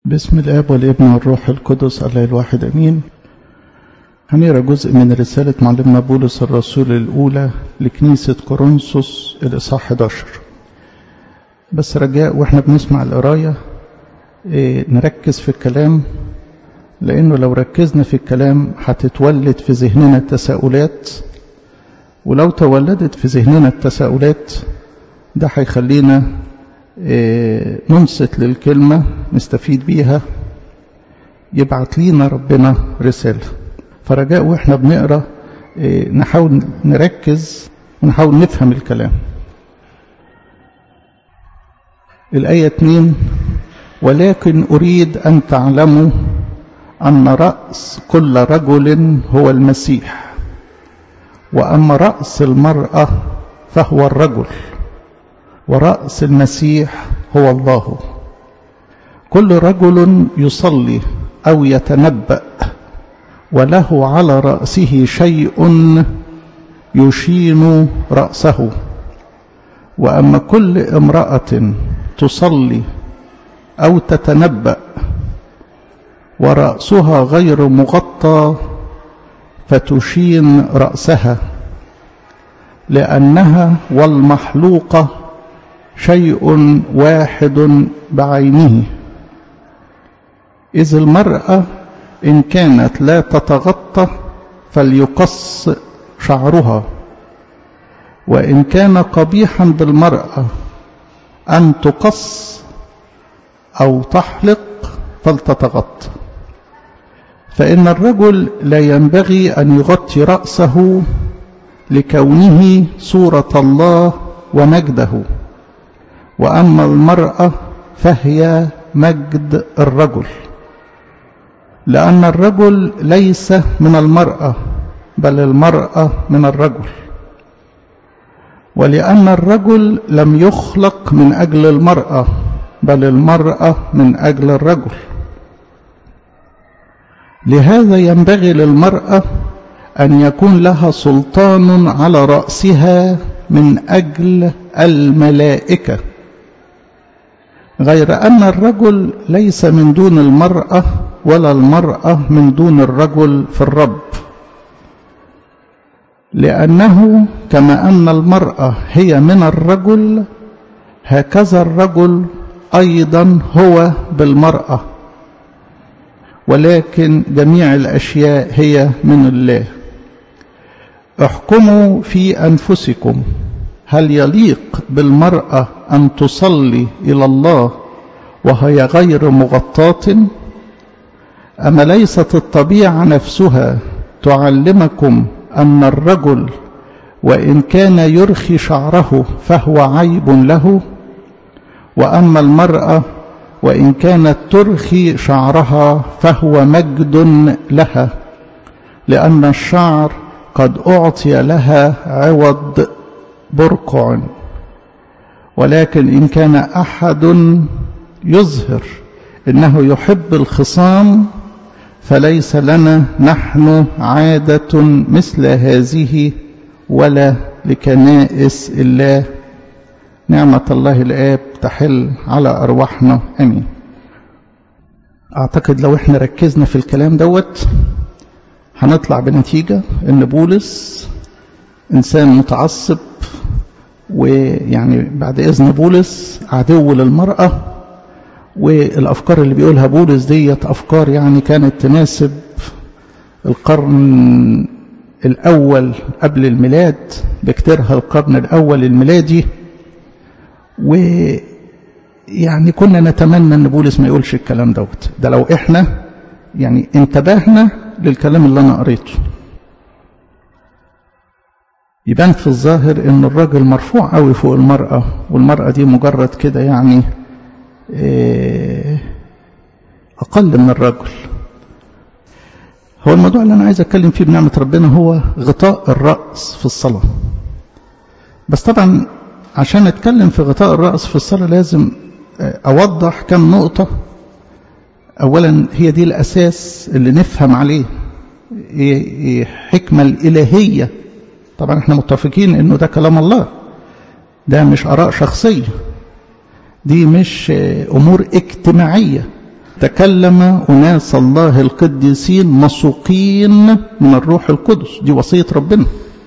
بسم الآب والابن والروح القدس الله الواحد أمين هنقرا جزء من رسالة معلمنا بولس الرسول الأولى لكنيسة كورنثوس الإصحاح 11 بس رجاء وإحنا بنسمع القراية إيه نركز في الكلام لأنه لو ركزنا في الكلام هتتولد في ذهننا التساؤلات ولو تولدت في ذهننا التساؤلات ده هيخلينا إيه ننصت للكلمة نستفيد بيها يبعت لينا ربنا رسالة فرجاء واحنا بنقرا إيه نحاول نركز ونحاول نفهم الكلام الآية 2 ولكن أريد أن تعلموا أن رأس كل رجل هو المسيح وأما رأس المرأة فهو الرجل ورأس المسيح هو الله كل رجل يصلي أو يتنبأ وله على رأسه شيء يشين رأسه وأما كل امرأة تصلي أو تتنبأ ورأسها غير مغطى فتشين رأسها لأنها والمحلوقة شيء واحد بعينه إذ المرأة إن كانت لا تتغطى فليقص شعرها وإن كان قبيحا بالمرأة أن تقص أو تحلق فلتتغطى فإن الرجل لا ينبغي أن يغطي رأسه لكونه صورة الله ومجده وأما المرأة فهي مجد الرجل لأن الرجل ليس من المرأة بل المرأة من الرجل ولأن الرجل لم يخلق من أجل المرأة بل المرأة من أجل الرجل لهذا ينبغي للمرأة أن يكون لها سلطان على رأسها من أجل الملائكة غير أن الرجل ليس من دون المرأة ولا المرأة من دون الرجل في الرب لأنه كما أن المرأة هي من الرجل هكذا الرجل أيضا هو بالمرأة ولكن جميع الأشياء هي من الله احكموا في أنفسكم هل يليق بالمرأة أن تصلي إلى الله وهي غير مغطاة أما ليست الطبيعة نفسها تعلمكم أن الرجل وإن كان يرخي شعره فهو عيب له وأما المرأة وإن كانت ترخي شعرها فهو مجد لها لأن الشعر قد أعطي لها عوض برقع ولكن إن كان أحد يظهر إنه يحب الخصام فليس لنا نحن عادة مثل هذه ولا لكنائس الله نعمة الله الآب تحل على أرواحنا أمين أعتقد لو احنا ركزنا في الكلام دوت هنطلع بنتيجة إن بولس إنسان متعصب ويعني بعد إذن بولس عدو للمرأة والأفكار اللي بيقولها بولس ديت أفكار يعني كانت تناسب القرن الأول قبل الميلاد بكتيرها القرن الأول الميلادي ويعني كنا نتمنى أن بولس ما يقولش الكلام دوت ده لو إحنا يعني انتبهنا للكلام اللي أنا قريته يبان في الظاهر ان الراجل مرفوع قوي فوق المرأة والمرأة دي مجرد كده يعني أقل من الرجل هو الموضوع اللي أنا عايز أتكلم فيه بنعمة ربنا هو غطاء الرأس في الصلاة بس طبعا عشان أتكلم في غطاء الرأس في الصلاة لازم أوضح كم نقطة أولا هي دي الأساس اللي نفهم عليه حكمة الإلهية طبعا احنا متفقين انه ده كلام الله ده مش آراء شخصية دي مش أمور اجتماعية تكلم أناس الله القديسين مسوقين من الروح القدس دي وصية ربنا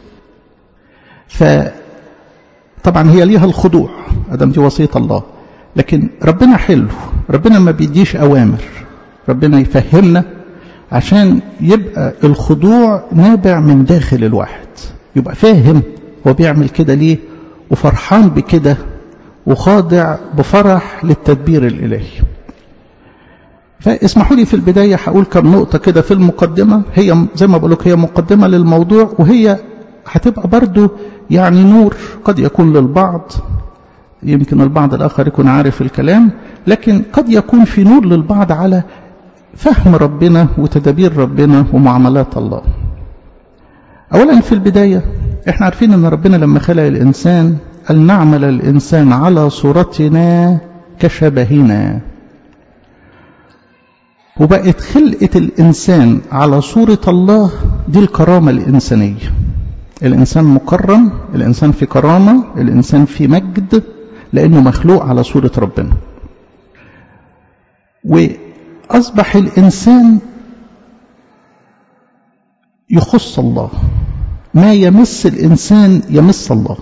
فطبعا هي ليها الخضوع أدم دي وصية الله لكن ربنا حلو ربنا ما بيديش أوامر ربنا يفهمنا عشان يبقى الخضوع نابع من داخل الواحد يبقى فاهم هو بيعمل كده ليه وفرحان بكده وخاضع بفرح للتدبير الإلهي فاسمحوا لي في البداية هقول كم نقطة كده في المقدمة هي زي ما بقولك هي مقدمة للموضوع وهي هتبقى برضو يعني نور قد يكون للبعض يمكن البعض الآخر يكون عارف الكلام لكن قد يكون في نور للبعض على فهم ربنا وتدابير ربنا ومعاملات الله أولا في البداية احنا عارفين ان ربنا لما خلق الإنسان قال نعمل الإنسان على صورتنا كشبهنا وبقت خلقة الإنسان على صورة الله دي الكرامة الإنسانية الإنسان مكرم الإنسان في كرامة الإنسان في مجد لأنه مخلوق على صورة ربنا وأصبح الإنسان يخص الله ما يمس الإنسان يمس الله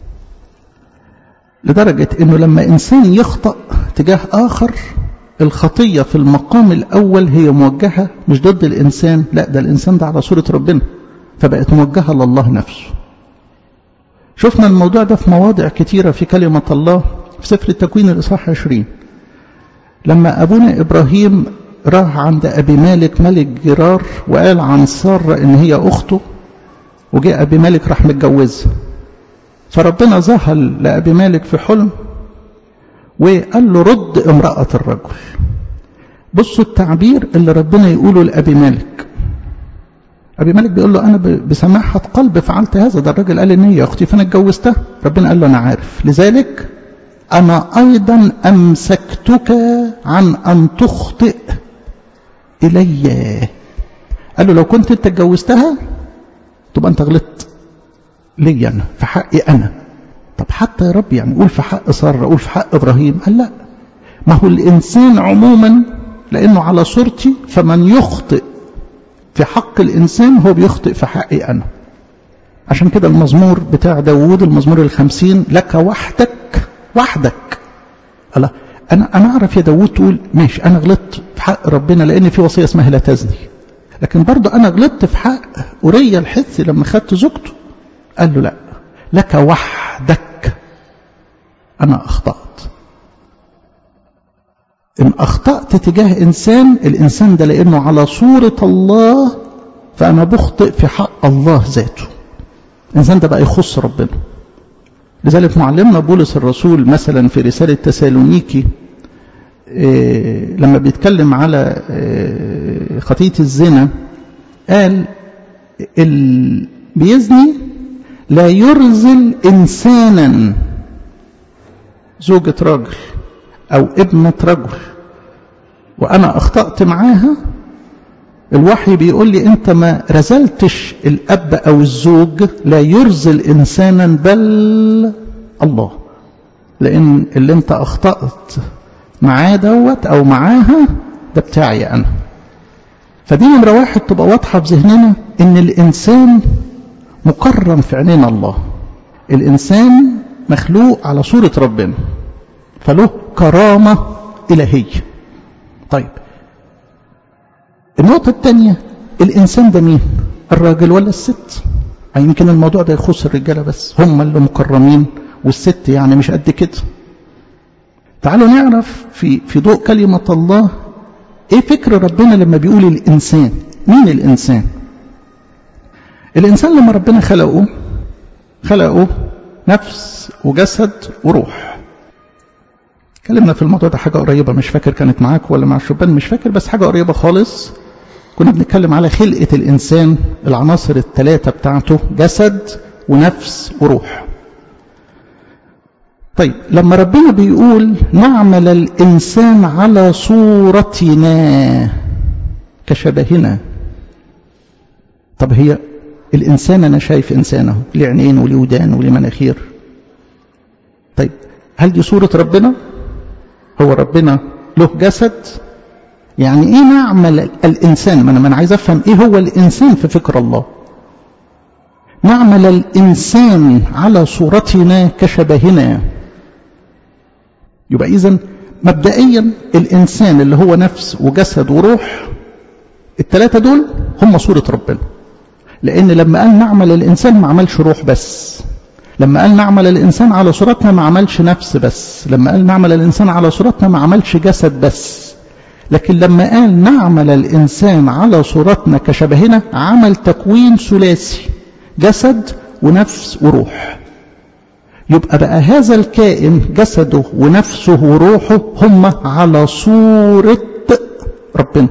لدرجة أنه لما إنسان يخطأ تجاه آخر الخطية في المقام الأول هي موجهة مش ضد الإنسان لا ده الإنسان ده على صورة ربنا فبقت موجهة لله نفسه شفنا الموضوع ده في مواضع كتيرة في كلمة الله في سفر التكوين الإصحاح 20 لما أبونا إبراهيم راح عند أبي مالك ملك جرار وقال عن سارة إن هي أخته وجاء أبي مالك راح متجوزها فربنا ظهر لأبي مالك في حلم وقال له رد امرأة الرجل بصوا التعبير اللي ربنا يقوله لأبي مالك أبي مالك بيقول له أنا بسماحة قلب فعلت هذا ده الراجل قال إن هي أختي فأنا اتجوزتها ربنا قال له أنا عارف لذلك أنا أيضا أمسكتك عن أن تخطئ إلي قال له لو كنت أنت اتجوزتها تبقى أنت غلطت لي أنا في حقي أنا طب حتى يا رب يعني قول في حق سارة قول في حق إبراهيم قال لا ما هو الإنسان عموما لأنه على صورتي فمن يخطئ في حق الإنسان هو بيخطئ في حقي أنا عشان كده المزمور بتاع داوود المزمور الخمسين لك وحدك وحدك الله أنا أنا أعرف يا داوود تقول ماشي أنا غلطت في حق ربنا لأن في وصية اسمها لا تزني لكن برضه أنا غلطت في حق أوريا الحثي لما خدت زوجته قال له لا لك وحدك أنا أخطأت إن أخطأت تجاه إنسان الإنسان ده لأنه على صورة الله فأنا بخطئ في حق الله ذاته الإنسان ده بقى يخص ربنا لذلك معلمنا بولس الرسول مثلا في رسالة تسالونيكي إيه لما بيتكلم على إيه خطية الزنا قال اللي بيزني لا يرزل إنسانا زوجة راجل أو ابنة رجل وأنا أخطأت معاها الوحي بيقول لي أنت ما رزلتش الأب أو الزوج لا يرزل إنسانا بل الله لأن اللي أنت أخطأت معاه دوت أو معاها ده بتاعي أنا فدي نمرة واحد تبقى واضحة في ذهننا إن الإنسان مكرم في عينين الله الإنسان مخلوق على صورة ربنا فله كرامة إلهية طيب النقطة الثانية الإنسان ده مين الراجل ولا الست يمكن الموضوع ده يخص الرجالة بس هم اللي مكرمين والست يعني مش قد كده تعالوا نعرف في في ضوء كلمة الله ايه فكر ربنا لما بيقول الإنسان مين الإنسان الإنسان لما ربنا خلقه خلقه نفس وجسد وروح اتكلمنا في الموضوع ده حاجة قريبة مش فاكر كانت معاك ولا مع الشبان مش فاكر بس حاجة قريبة خالص كنا بنتكلم على خلقة الإنسان العناصر الثلاثة بتاعته جسد ونفس وروح طيب لما ربنا بيقول نعمل الإنسان على صورتنا كشبهنا طب هي الإنسان أنا شايف إنسانه ليه عينين وليه ودان وليه مناخير طيب هل دي صورة ربنا هو ربنا له جسد يعني ايه نعمل الانسان ما انا ما انا عايز افهم ايه هو الانسان في فكر الله نعمل الانسان على صورتنا كشبهنا يبقى اذا مبدئيا الانسان اللي هو نفس وجسد وروح الثلاثه دول هم صوره ربنا لان لما قال نعمل الانسان ما عملش روح بس لما قال نعمل الانسان على صورتنا ما عملش نفس بس لما قال نعمل الانسان على صورتنا ما عملش جسد بس لكن لما قال نعمل الانسان على صورتنا كشبهنا عمل تكوين ثلاثي جسد ونفس وروح يبقى بقى هذا الكائن جسده ونفسه وروحه هم على صورة ربنا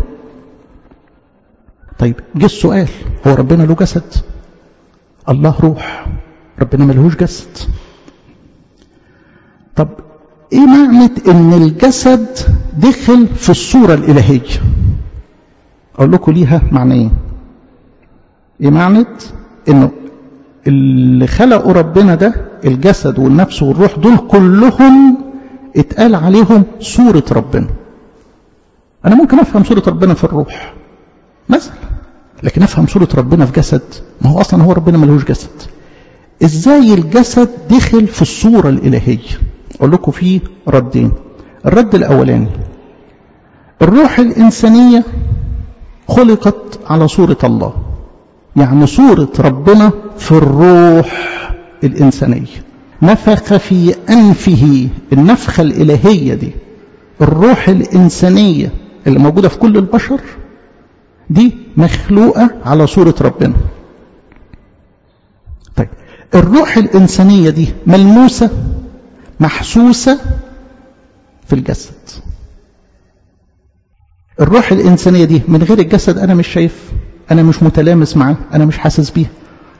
طيب جه السؤال هو ربنا له جسد الله روح ربنا ملهوش جسد طب ايه معنى ان الجسد دخل في الصورة الالهية اقول لكم ليها معنيين ايه معنى انه اللي خلقوا ربنا ده الجسد والنفس والروح دول كلهم اتقال عليهم صورة ربنا انا ممكن افهم صورة ربنا في الروح مثلا لكن افهم صورة ربنا في جسد ما هو اصلا هو ربنا ملهوش جسد ازاي الجسد دخل في الصورة الالهية اقول لكم فيه ردين الرد الاولاني الروح الانسانية خلقت على صورة الله يعني صورة ربنا في الروح الإنسانية نفخ في أنفه النفخة الإلهية دي الروح الإنسانية اللي موجودة في كل البشر دي مخلوقة على صورة ربنا طيب الروح الإنسانية دي ملموسة محسوسة في الجسد الروح الإنسانية دي من غير الجسد أنا مش شايف أنا مش متلامس معاه أنا مش حاسس بيها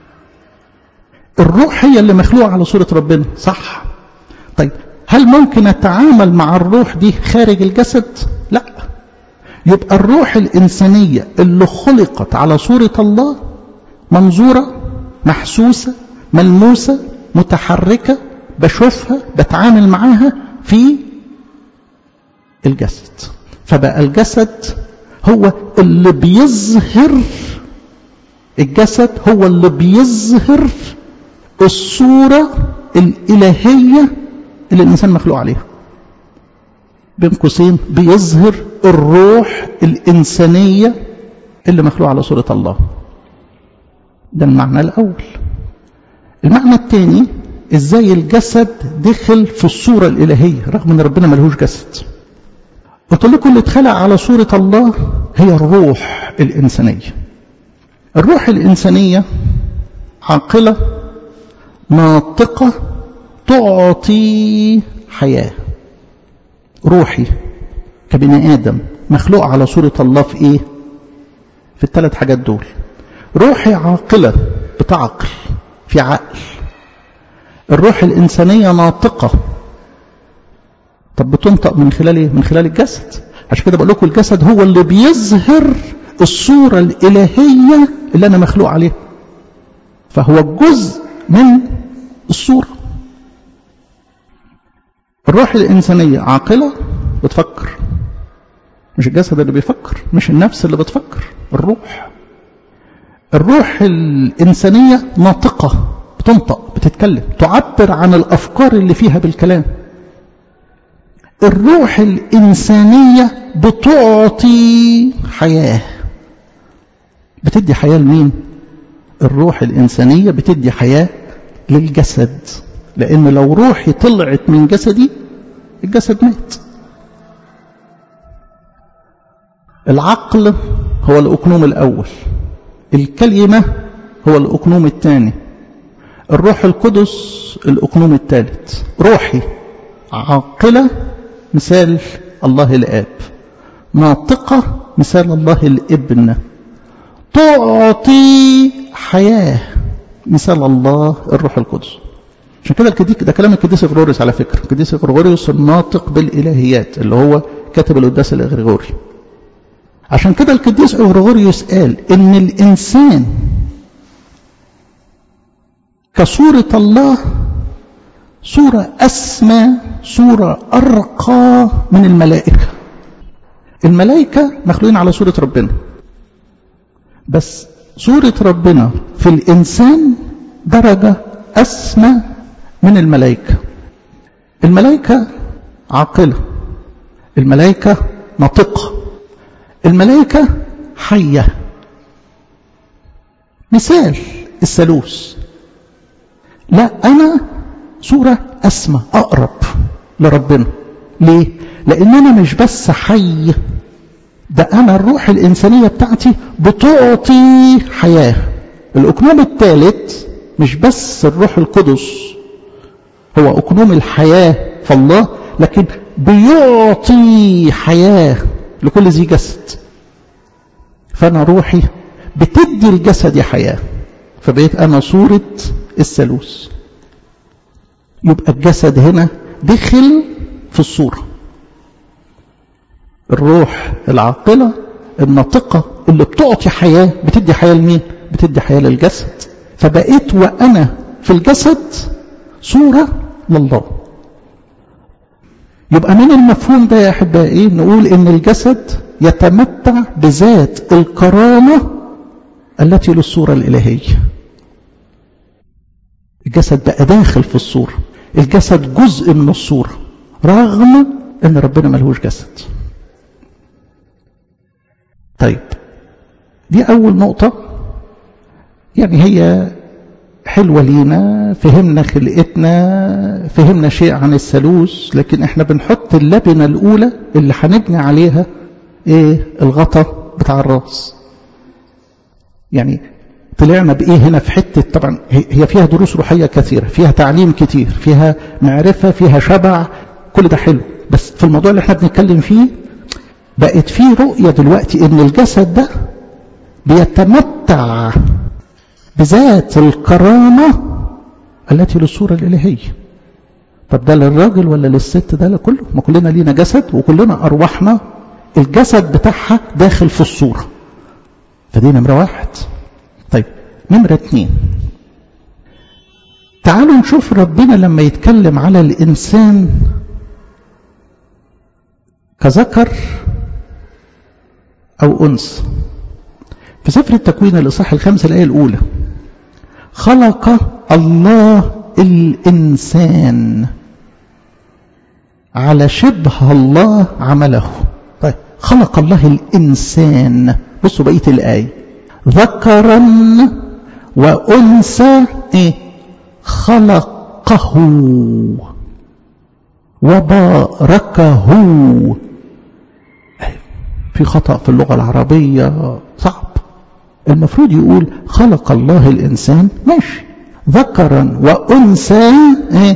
الروح هي اللي مخلوقة على صورة ربنا صح طيب هل ممكن أتعامل مع الروح دي خارج الجسد لا يبقى الروح الإنسانية اللي خلقت على صورة الله منظورة محسوسة ملموسة متحركة بشوفها بتعامل معاها في الجسد فبقى الجسد هو اللي بيظهر الجسد هو اللي بيظهر الصورة الإلهية اللي الإنسان مخلوق عليها بين قوسين بيظهر الروح الإنسانية اللي مخلوق على صورة الله ده المعنى الأول المعنى الثاني ازاي الجسد دخل في الصورة الإلهية رغم ان ربنا ملهوش جسد قلت لكم اللي اتخلق على صورة الله هي الروح الإنسانية الروح الإنسانية عاقلة ناطقة تعطي حياة روحي كبني آدم مخلوق على صورة الله في إيه في الثلاث حاجات دول روحي عاقلة بتعقل في عقل الروح الإنسانية ناطقة طب بتنطق من خلال ايه من خلال الجسد عشان كده بقول لكم الجسد هو اللي بيظهر الصورة الإلهية اللي أنا مخلوق عليها فهو جزء من الصورة الروح الإنسانية عاقلة بتفكر مش الجسد اللي بيفكر مش النفس اللي بتفكر الروح الروح الإنسانية ناطقة بتنطق بتتكلم تعبر عن الأفكار اللي فيها بالكلام الروح الإنسانية بتعطي حياة بتدي حياة لمين الروح الإنسانية بتدي حياة للجسد لأن لو روحي طلعت من جسدي الجسد مات العقل هو الأقنوم الأول الكلمة هو الأقنوم الثاني الروح القدس الأقنوم الثالث روحي عاقلة مثال الله الآب ناطقة مثال الله الابن تعطي حياة مثال الله الروح القدس عشان كده الكديك ده كلام القديس غروريوس على فكرة القديس غروريوس الناطق بالإلهيات اللي هو كاتب القداس الغريغوري عشان كده القديس غريغوريوس قال ان الانسان كصورة الله صورة أسمى صورة أرقى من الملائكة الملائكة مخلوقين على صورة ربنا بس صورة ربنا في الإنسان درجة أسمى من الملائكة الملائكة عاقلة الملائكة ناطقة الملائكة حية مثال الثالوث لا أنا صورة أسمى أقرب لربنا ليه؟ لأن أنا مش بس حي ده أنا الروح الإنسانية بتاعتي بتعطي حياة الأكنوم الثالث مش بس الروح القدس هو أكنوم الحياة في الله لكن بيعطي حياة لكل ذي جسد فأنا روحي بتدي الجسد حياة فبقيت أنا صورة الثالوث يبقى الجسد هنا دخل في الصورة الروح العاقلة الناطقة اللي بتعطي حياة بتدي حياة لمين؟ بتدي حياة للجسد فبقيت وأنا في الجسد صورة لله يبقى من المفهوم ده يا أحبائي نقول إن الجسد يتمتع بذات الكرامة التي للصورة الإلهية الجسد بقى داخل في الصورة الجسد جزء من الصورة رغم ان ربنا ملهوش جسد طيب دي اول نقطة يعني هي حلوة لينا فهمنا خلقتنا فهمنا شيء عن الثالوث لكن احنا بنحط اللبنة الاولى اللي هنبني عليها ايه الغطا بتاع الراس يعني طلعنا بإيه هنا في حتة طبعا هي فيها دروس روحية كثيرة فيها تعليم كتير فيها معرفة فيها شبع كل ده حلو بس في الموضوع اللي احنا بنتكلم فيه بقت فيه رؤية دلوقتي ان الجسد ده بيتمتع بذات الكرامة التي للصورة الإلهية طب ده للراجل ولا للست ده لكله ما كلنا لينا جسد وكلنا أرواحنا الجسد بتاعها داخل في الصورة فدي نمرة واحد طيب نمرة اتنين تعالوا نشوف ربنا لما يتكلم على الإنسان كذكر أو أنثى في سفر التكوين الإصحاح الخامسة الآية الأولى خلق الله الإنسان على شبه الله عمله طيب خلق الله الإنسان بصوا بقية الآية ذكرا وأنثى إيه؟ خلقه وباركه في خطأ في اللغة العربية صعب المفروض يقول خلق الله الإنسان ماشي ذكرا وأنثى إيه؟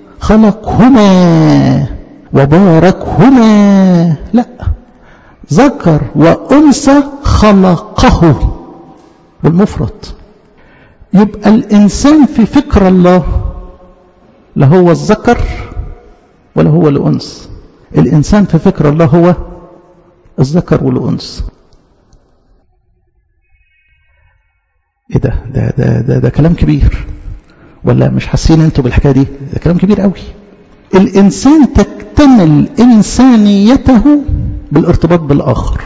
خلقهما وباركهما لا ذكر وأنثى خلقه بالمفرد يبقى الإنسان في فكر الله لا هو الذكر ولا هو الأنثى الإنسان في فكر الله هو الذكر والأنثى ايه ده ده, ده ده ده كلام كبير ولا مش حاسين انتوا بالحكايه دي ده كلام كبير قوي الانسان تكتمل انسانيته بالارتباط بالاخر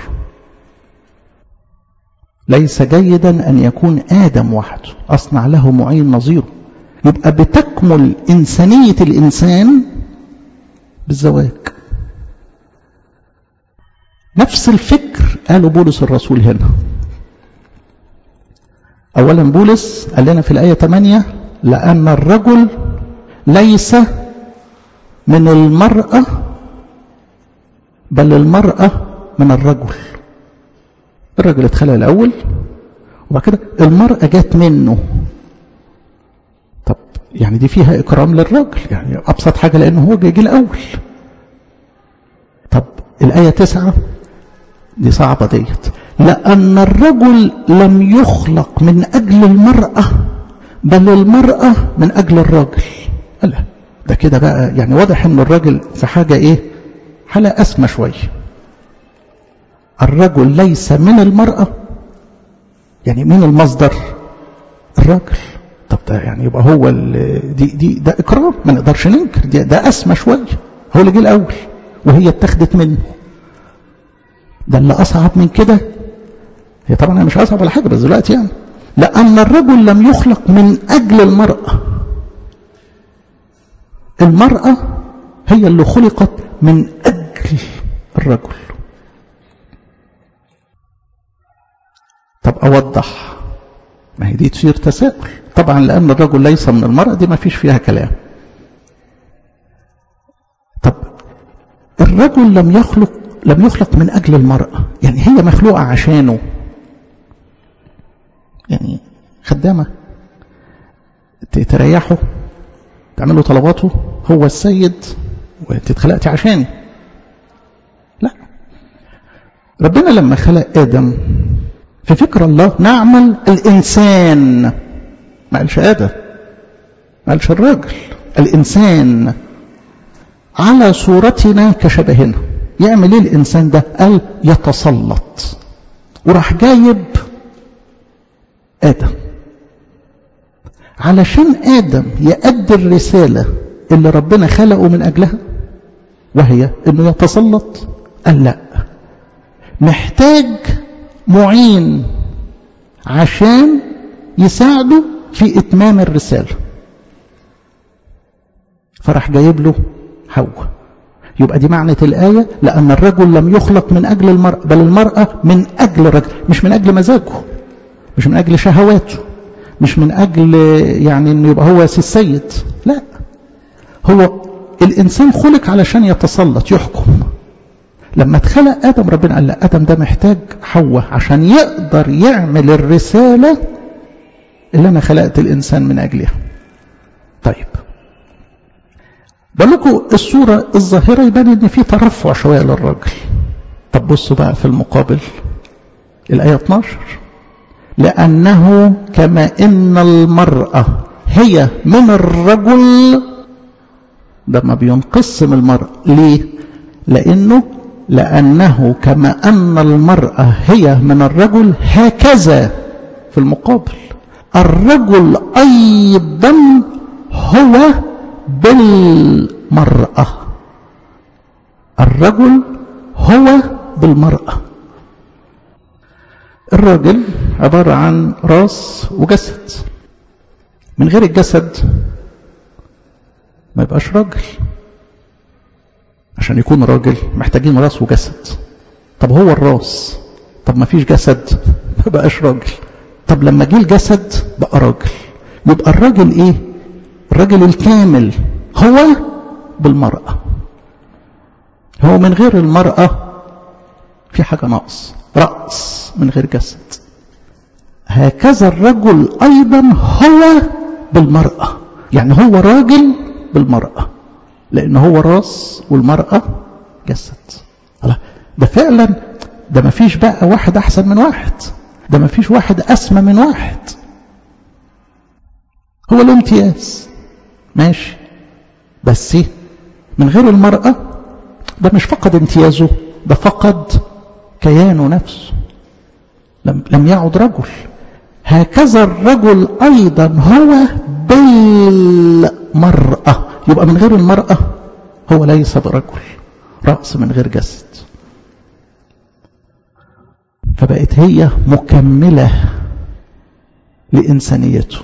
ليس جيدا ان يكون ادم وحده اصنع له معين نظيره يبقى بتكمل انسانيه الانسان بالزواج نفس الفكر قاله بولس الرسول هنا أولا بولس قال لنا في الآية 8 لأن الرجل ليس من المرأة بل المرأة من الرجل الرجل اتخلق الأول وبعد كده المرأة جت منه طب يعني دي فيها إكرام للرجل يعني أبسط حاجة لأنه هو جاي الأول طب الآية 9 دي صعبة ديت لأن الرجل لم يخلق من أجل المرأة بل المرأة من أجل الرجل لا ده كده بقى يعني واضح ان الراجل في حاجة ايه حالة أسمى شوية الرجل ليس من المرأة يعني مين المصدر الراجل طب ده يعني يبقى هو دي دي ده إكرام ما نقدرش ننكر ده, ده أسمى شوية هو اللي جه الأول وهي اتخذت منه ده اللي أصعب من كده هي طبعا مش أصعب ولا حاجة بس دلوقتي يعني لأن الرجل لم يخلق من أجل المرأة المرأة هي اللي خلقت من أجل الرجل طب أوضح ما هي دي تصير تساؤل طبعا لأن الرجل ليس من المرأة دي ما فيش فيها كلام طب الرجل لم يخلق لم يخلق من أجل المرأة يعني هي مخلوقة عشانه يعني خدامة تريحه تعمل له طلباته هو السيد وانت اتخلقتي عشاني لا ربنا لما خلق آدم في فكر الله نعمل الإنسان ما قالش آدم ما قالش الراجل الإنسان على صورتنا كشبهنا يعمل ايه الإنسان ده قال يتسلط وراح جايب آدم علشان آدم يأدي الرسالة اللي ربنا خلقه من أجلها وهي أنه يتسلط قال لا محتاج معين عشان يساعده في إتمام الرسالة فراح جايب له حواء يبقى دي معنى الآية لأن الرجل لم يخلق من أجل المرأة بل المرأة من أجل الرجل مش من أجل مزاجه مش من أجل شهواته مش من أجل يعني أنه يبقى هو السيد لا هو الإنسان خلق علشان يتسلط يحكم لما اتخلق آدم ربنا قال لا آدم ده محتاج حواء عشان يقدر يعمل الرسالة اللي أنا خلقت الإنسان من أجلها طيب بالكم الصورة الظاهرة يبان ان في ترفع شوية للراجل طب بصوا بقى في المقابل الآية 12 لأنه كما إن المرأة هي من الرجل ده ما بينقسم المرأة ليه لأنه لأنه كما أن المرأة هي من الرجل هكذا في المقابل الرجل أيضا هو بالمرأة الرجل هو بالمرأة الراجل عبارة عن راس وجسد من غير الجسد ما يبقاش راجل عشان يكون راجل محتاجين راس وجسد طب هو الراس طب ما فيش جسد ما بقاش راجل طب لما جه الجسد بقى راجل يبقى الراجل ايه الرجل الكامل هو بالمرأة هو من غير المرأة في حاجة ناقص رأس من غير جسد هكذا الرجل أيضا هو بالمرأة يعني هو راجل بالمرأة لأن هو راس والمرأة جسد ده فعلا ده ما فيش بقى واحد أحسن من واحد ده ما فيش واحد أسمى من واحد هو له امتياز ماشي بس من غير المرأة ده مش فقد امتيازه ده فقد كيانه نفسه لم, لم يعد رجل هكذا الرجل أيضا هو بالمرأة يبقى من غير المرأة هو ليس برجل رأس من غير جسد فبقت هي مكملة لإنسانيته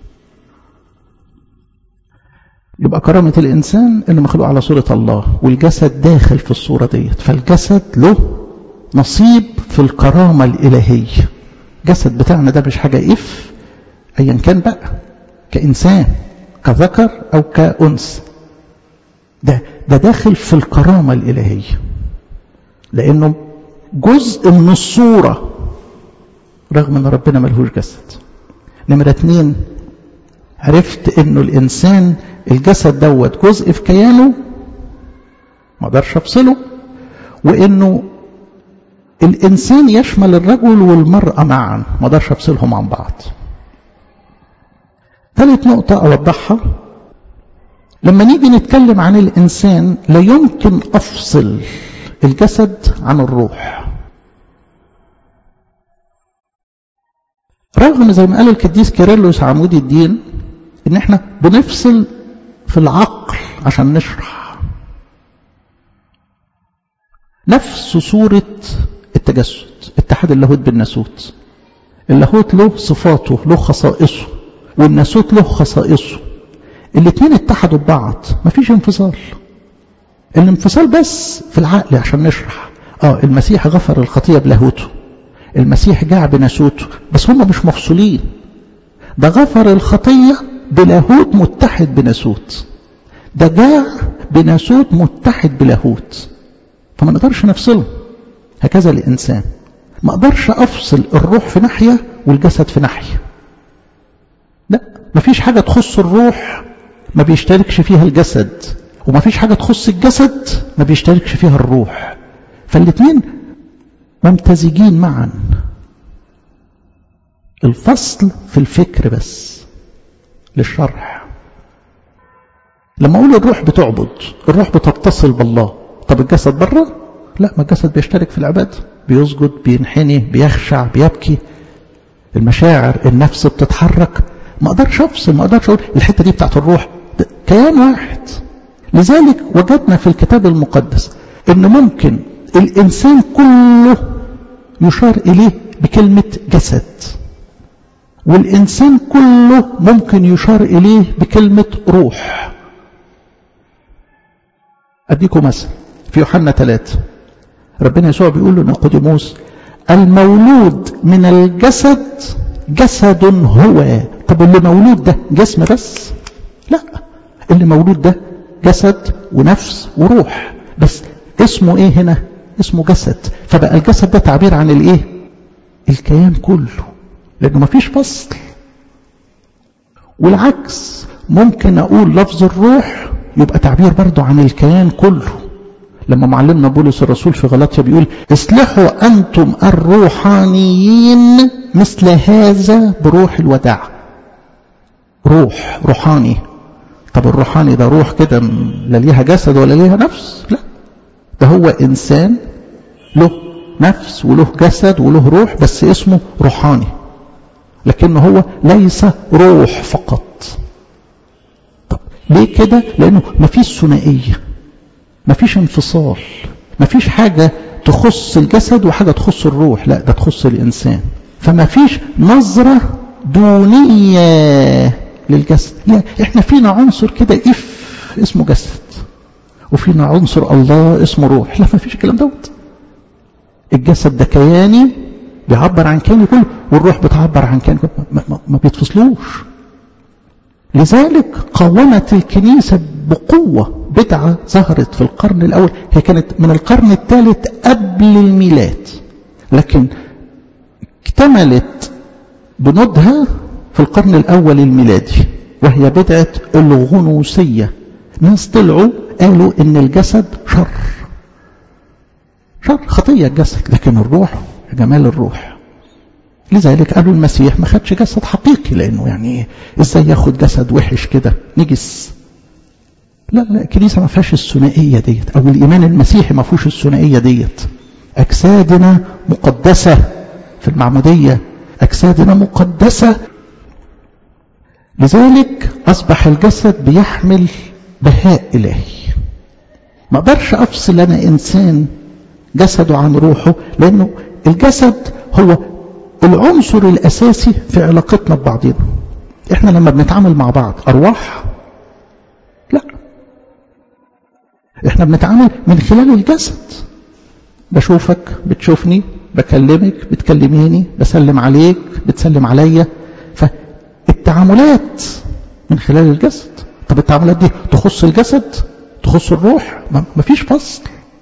يبقى كرامة الإنسان إنه مخلوق على صورة الله والجسد داخل في الصورة ديت فالجسد له نصيب في الكرامة الإلهية جسد بتاعنا ده مش حاجة إف أيا كان بقى كإنسان كذكر أو كأنثى ده ده داخل في الكرامة الإلهية لأنه جزء من الصورة رغم أن ربنا ملهوش جسد نمرة اتنين عرفت أنه الإنسان الجسد دوت جزء في كيانه ما اقدرش افصله وانه الانسان يشمل الرجل والمراه معا ما اقدرش افصلهم عن بعض ثالث نقطه اوضحها لما نيجي نتكلم عن الانسان لا يمكن افصل الجسد عن الروح رغم زي ما قال القديس كيرلس عمود الدين ان احنا بنفصل في العقل عشان نشرح نفس صورة التجسد اتحاد اللاهوت بالناسوت اللاهوت له صفاته له خصائصه والناسوت له خصائصه الاثنين اتحدوا ببعض مفيش انفصال الانفصال بس في العقل عشان نشرح اه المسيح غفر الخطية بلاهوته المسيح جاع بناسوته بس هم مش مفصولين ده غفر الخطية بلاهوت متحد بناسوت ده جاع بناسوت متحد بلاهوت فما نقدرش نفصله هكذا الإنسان ما اقدرش افصل الروح في ناحية والجسد في ناحية لا مفيش حاجة تخص الروح ما بيشتركش فيها الجسد ومفيش حاجة تخص الجسد ما بيشتركش فيها الروح فالاثنين ممتزجين معا الفصل في الفكر بس للشرح لما اقول الروح بتعبد الروح بتتصل بالله طب الجسد بره لا ما الجسد بيشترك في العباده بيسجد بينحني بيخشع بيبكي المشاعر النفس بتتحرك ما اقدرش افصل ما اقدرش اقول الحته دي بتاعت الروح كيان واحد لذلك وجدنا في الكتاب المقدس ان ممكن الانسان كله يشار اليه بكلمه جسد والانسان كله ممكن يشار اليه بكلمه روح اديكم مثل في يوحنا ثلاثة ربنا يسوع بيقول له نيقوديموس المولود من الجسد جسد هو طب اللي مولود ده جسم بس لا اللي مولود ده جسد ونفس وروح بس اسمه ايه هنا اسمه جسد فبقى الجسد ده تعبير عن الايه الكيان كله لانه مفيش فصل والعكس ممكن اقول لفظ الروح يبقى تعبير برضه عن الكيان كله لما معلمنا بولس الرسول في غلطية بيقول اصلحوا أنتم الروحانيين مثل هذا بروح الوداع روح روحاني طب الروحاني ده روح كده لا ليها جسد ولا ليها نفس لا ده هو إنسان له نفس وله جسد وله روح بس اسمه روحاني لكن هو ليس روح فقط طب ليه كده لأنه مفيش ثنائية مفيش انفصال مفيش حاجة تخص الجسد وحاجة تخص الروح لا ده تخص الإنسان فمفيش نظرة دونية للجسد لا احنا فينا عنصر كده اف اسمه جسد وفينا عنصر الله اسمه روح لا مفيش الكلام دوت الجسد ده كياني بيعبر عن كياني كله والروح بتعبر عن كياني كله ما, ما, ما بيتفصلوش لذلك قاومت الكنيسة بقوة بدعة ظهرت في القرن الأول هي كانت من القرن الثالث قبل الميلاد لكن اكتملت بنودها في القرن الأول الميلادي وهي بدعة الغنوصية ناس طلعوا قالوا ان الجسد شر شر خطية الجسد لكن الروح جمال الروح لذلك قالوا المسيح ما خدش جسد حقيقي لانه يعني ازاي ياخد جسد وحش كده نجس لا لا الكنيسة ما فيهاش الثنائية ديت او الايمان المسيحي ما فيهوش الثنائية ديت اجسادنا مقدسة في المعمودية اجسادنا مقدسة لذلك اصبح الجسد بيحمل بهاء الهي ما اقدرش افصل انا انسان جسده عن روحه لانه الجسد هو العنصر الاساسي في علاقتنا ببعضنا احنا لما بنتعامل مع بعض ارواح لا احنا بنتعامل من خلال الجسد بشوفك بتشوفني بكلمك بتكلميني بسلم عليك بتسلم عليا فالتعاملات من خلال الجسد طب التعاملات دي تخص الجسد تخص الروح ما فيش فصل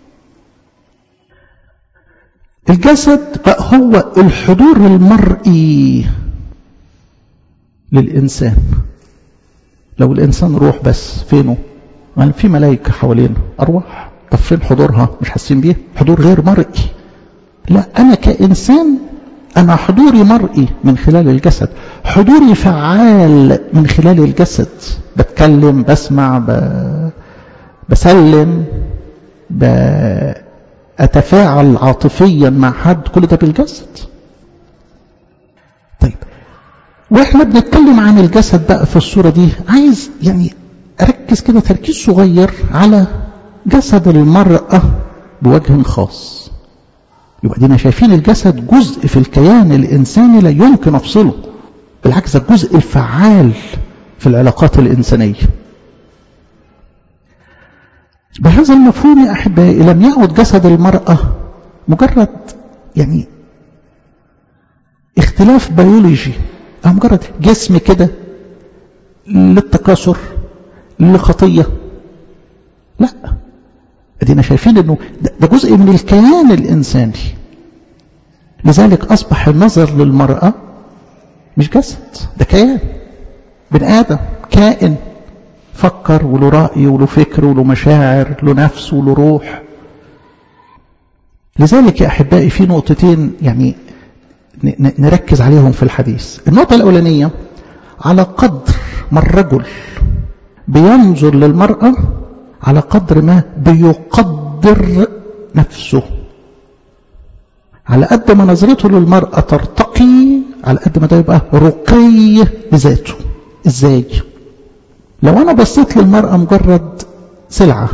الجسد بقى هو الحضور المرئي للإنسان لو الإنسان روح بس فينه ما في ملائكة حوالينا أرواح طب فين حضورها مش حاسين بيه حضور غير مرئي لا أنا كإنسان أنا حضوري مرئي من خلال الجسد حضوري فعال من خلال الجسد بتكلم بسمع ب... بسلم بأتفاعل عاطفيا مع حد كل ده بالجسد طيب واحنا بنتكلم عن الجسد بقى في الصورة دي عايز يعني أركز كده تركيز صغير على جسد المرأة بوجه خاص يبقى دينا شايفين الجسد جزء في الكيان الإنساني لا يمكن أفصله بالعكس الجزء الفعال في العلاقات الإنسانية بهذا المفهوم يا أحبائي لم يعد جسد المرأة مجرد يعني اختلاف بيولوجي أو مجرد جسم كده للتكاثر لخطية لا ادينا شايفين انه ده جزء من الكيان الانساني لذلك اصبح النظر للمرأة مش جسد ده كيان بني ادم كائن فكر وله رأي وله فكر وله مشاعر له نفس وله روح لذلك يا أحبائي في نقطتين يعني نركز عليهم في الحديث النقطة الأولانية على قدر ما الرجل بينظر للمرأة على قدر ما بيقدر نفسه على قد ما نظرته للمرأة ترتقي على قد ما ده يبقى رقي بذاته ازاي لو انا بصيت للمرأة مجرد سلعة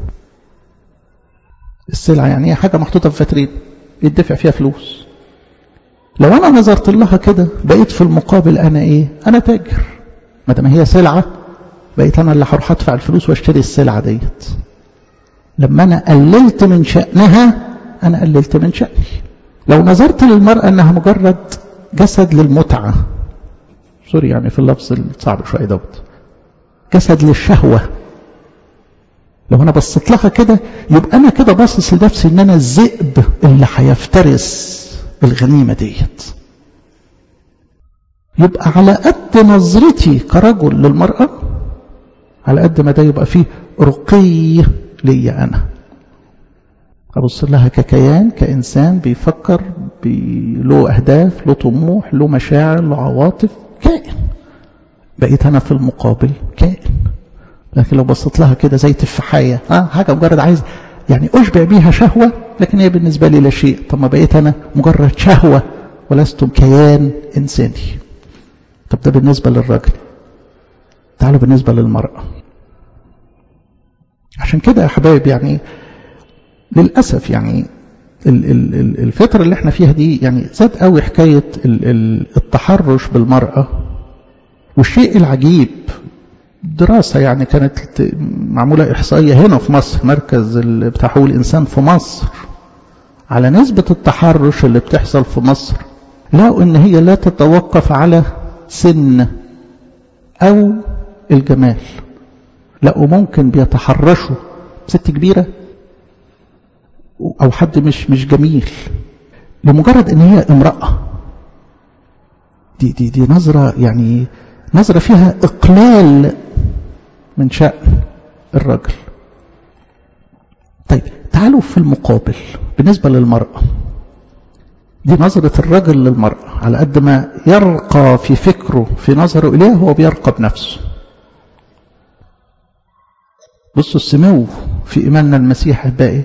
السلعة يعني هي حاجة محطوطة في فاترين يدفع فيها فلوس لو انا نظرت لها كده بقيت في المقابل انا ايه انا تاجر ما دام هي سلعة بقيت انا اللي هروح ادفع الفلوس واشتري السلعة ديت لما انا قللت من شأنها انا قللت من شأني لو نظرت للمرأة انها مجرد جسد للمتعة سوري يعني في اللفظ الصعب شوية دوت جسد للشهوة لو انا بصيت لها كده يبقى انا كده باصص لنفسي ان انا الذئب اللي هيفترس الغنيمة ديت يبقى على قد نظرتي كرجل للمرأة على قد ما ده يبقى فيه رقي ليا أنا أبص لها ككيان كإنسان بيفكر بي... له أهداف له طموح له مشاعر له عواطف كائن بقيت أنا في المقابل كائن لكن لو بصيت لها كده زي تفاحية آه حاجة مجرد عايز يعني أشبع بيها شهوة لكن هي بالنسبة لي لا شيء طب ما بقيت أنا مجرد شهوة ولست كيان إنساني طب ده بالنسبة للراجل تعالوا بالنسبة للمرأة عشان كده يا حبايب يعني للأسف يعني الفترة اللي احنا فيها دي يعني زاد قوي حكاية التحرش بالمرأة والشيء العجيب دراسة يعني كانت معمولة إحصائية هنا في مصر مركز بتاع حقوق الإنسان في مصر على نسبة التحرش اللي بتحصل في مصر لقوا إن هي لا تتوقف على سن أو الجمال لقوا ممكن بيتحرشوا ست كبيرة أو حد مش مش جميل لمجرد إن هي امرأة دي دي دي نظرة يعني نظرة فيها إقلال من شأن الرجل طيب تعالوا في المقابل بالنسبة للمرأة دي نظرة الرجل للمرأة على قد ما يرقى في فكره في نظره إليها هو بيرقى بنفسه بصوا السمو في إيماننا المسيح الباقي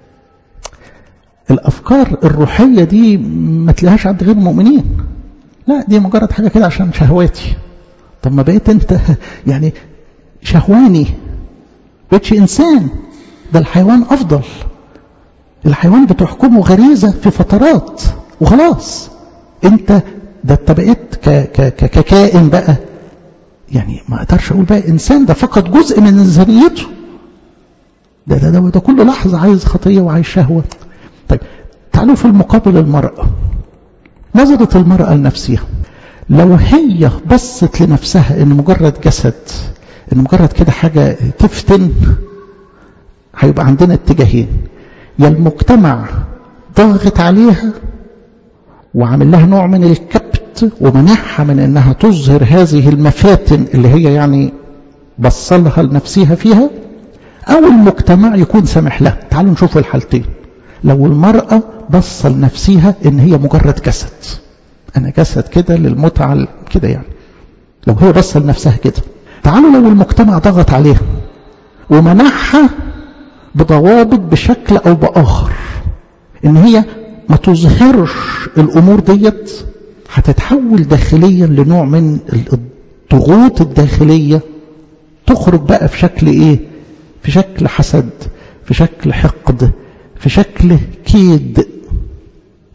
الأفكار الروحية دي ما تلاقيهاش عند غير المؤمنين لا دي مجرد حاجة كده عشان شهواتي طب ما بقيت انت يعني شهواني بقيتش انسان ده الحيوان افضل الحيوان بتحكمه غريزة في فترات وخلاص انت ده انت بقيت ككائن بقى يعني ما اقدرش اقول بقى انسان ده فقد جزء من انسانيته ده ده ده, ده كل لحظة عايز خطية وعايز شهوة طيب تعالوا في المقابل المرأة نظرة المرأة لنفسها لو هي بصت لنفسها ان مجرد جسد ان مجرد كده حاجة تفتن هيبقى عندنا اتجاهين يا المجتمع ضاغط عليها وعامل لها نوع من الكبت ومنعها من انها تظهر هذه المفاتن اللي هي يعني بصلها لنفسها فيها او المجتمع يكون سامح لها تعالوا نشوف الحالتين لو المرأة بص لنفسها ان هي مجرد جسد انا جسد كده للمتعة كده يعني لو هي بص لنفسها كده تعالوا لو المجتمع ضغط عليها ومنعها بضوابط بشكل او باخر ان هي ما تظهرش الامور ديت هتتحول داخليا لنوع من الضغوط الداخلية تخرج بقى في شكل ايه في شكل حسد في شكل حقد في شكل كيد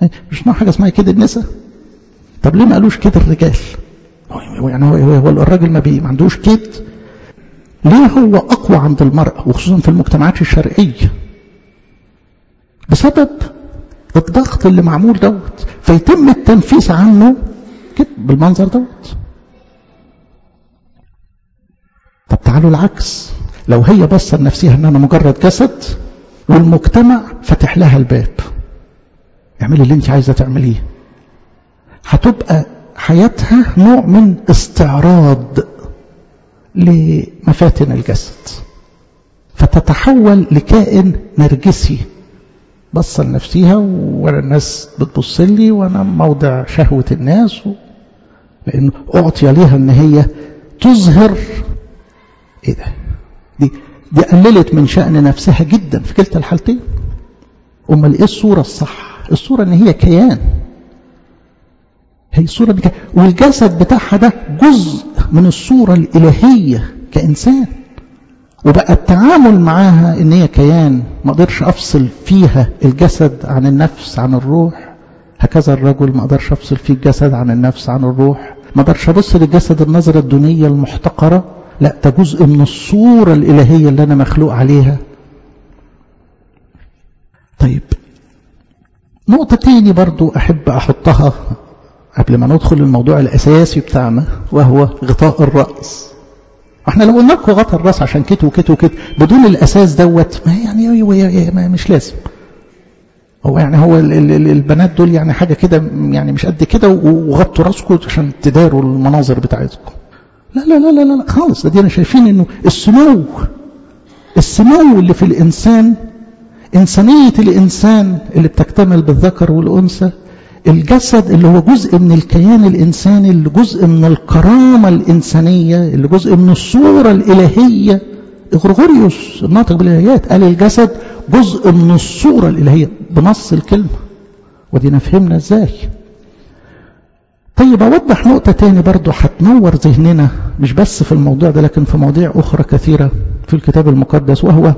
مش نوع حاجة اسمها كده النساء طب ليه ما قالوش كده الرجال يعني هو, هو الراجل ما, بي ما عندوش كده ليه هو أقوى عند المرأة وخصوصا في المجتمعات الشرقية بسبب الضغط اللي معمول دوت فيتم التنفيس عنه كده بالمنظر دوت طب تعالوا العكس لو هي بصة لنفسها ان انا مجرد جسد والمجتمع فتح لها الباب اعملي اللي انت عايزة تعمليه هتبقى حياتها نوع من استعراض لمفاتن الجسد فتتحول لكائن نرجسي بص لنفسها وانا الناس بتبص لي وانا موضع شهوة الناس و... لانه اعطي ليها ان هي تظهر ايه ده دي دي قللت من شأن نفسها جدا في كلتا الحالتين امال ايه الصورة الصح الصورة ان هي كيان هي الصورة دي كيان. والجسد بتاعها ده جزء من الصورة الإلهية كإنسان وبقى التعامل معاها ان هي كيان ما اقدرش افصل فيها الجسد عن النفس عن الروح هكذا الرجل ما اقدرش افصل فيه الجسد عن النفس عن الروح ما اقدرش ابص للجسد النظرة الدونية المحتقرة لا ده جزء من الصورة الإلهية اللي أنا مخلوق عليها طيب نقطة تاني برضو أحب أحطها قبل ما ندخل الموضوع الأساسي بتاعنا وهو غطاء الرأس احنا لو قلنا لكم غطاء الراس عشان كده وكده وكده بدون الاساس دوت ما يعني ما مش لازم هو يعني هو ال ال البنات دول يعني حاجه كده يعني مش قد كده وغطوا راسكم عشان تداروا المناظر بتاعتكم لا لا لا لا لا خالص ده دي انا شايفين انه السمو السمو اللي في الانسان انسانيه الانسان اللي بتكتمل بالذكر والانثى الجسد اللي هو جزء من الكيان الإنساني اللي جزء من الكرامة الإنسانية اللي جزء من الصورة الإلهية غرغوريوس الناطق بالإلهيات قال الجسد جزء من الصورة الإلهية بنص الكلمة ودينا فهمنا ازاي طيب أوضح نقطة تاني برضو هتنور ذهننا مش بس في الموضوع ده لكن في مواضيع أخرى كثيرة في الكتاب المقدس وهو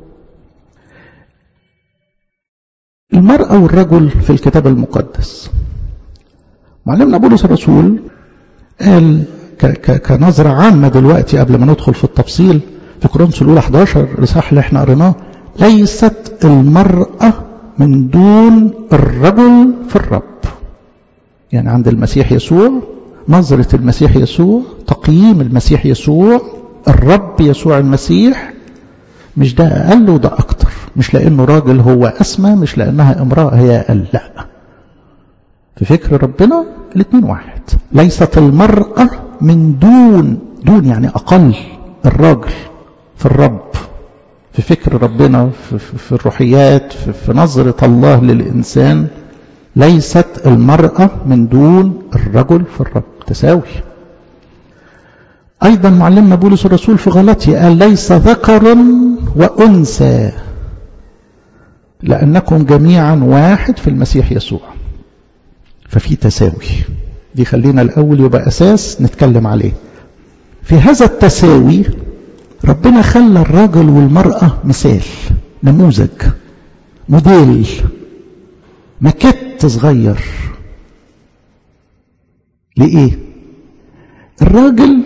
المرأة والرجل في الكتاب المقدس معلمنا بولس الرسول قال كنظرة عامة دلوقتي قبل ما ندخل في التفصيل في كورنثوس الأولى 11 الإصحاح اللي احنا قريناه ليست المرأة من دون الرجل في الرب يعني عند المسيح يسوع نظرة المسيح يسوع تقييم المسيح يسوع الرب يسوع المسيح مش ده أقل وده أكتر مش لأنه راجل هو أسمى مش لأنها امرأة هي أقل لا في فكر ربنا الاثنين واحد ليست المرأة من دون دون يعني أقل الراجل في الرب في فكر ربنا في, في, في الروحيات في, في نظرة الله للإنسان ليست المرأة من دون الرجل في الرب تساوي أيضا معلمنا بولس الرسول في غلطية قال ليس ذكر وأنثى لأنكم جميعا واحد في المسيح يسوع ففي تساوي دي خلينا الأول يبقى أساس نتكلم عليه في هذا التساوي ربنا خلى الرجل والمرأة مثال نموذج موديل مكت صغير لإيه الراجل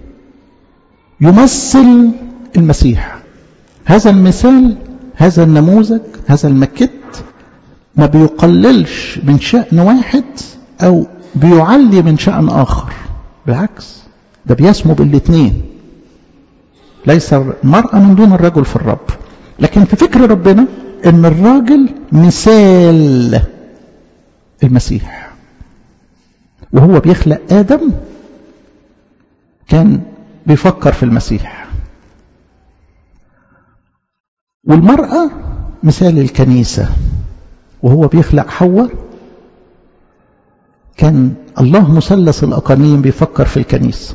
يمثل المسيح هذا المثال هذا النموذج هذا المكت ما بيقللش من شأن واحد أو بيعلي من شأن آخر بالعكس ده بيسمو بالاثنين ليس المرأة من دون الرجل في الرب لكن في فكر ربنا ان الراجل مثال المسيح وهو بيخلق آدم كان بيفكر في المسيح والمرأة مثال الكنيسة وهو بيخلق حواء كان الله مثلث الأقانيم بيفكر في الكنيسة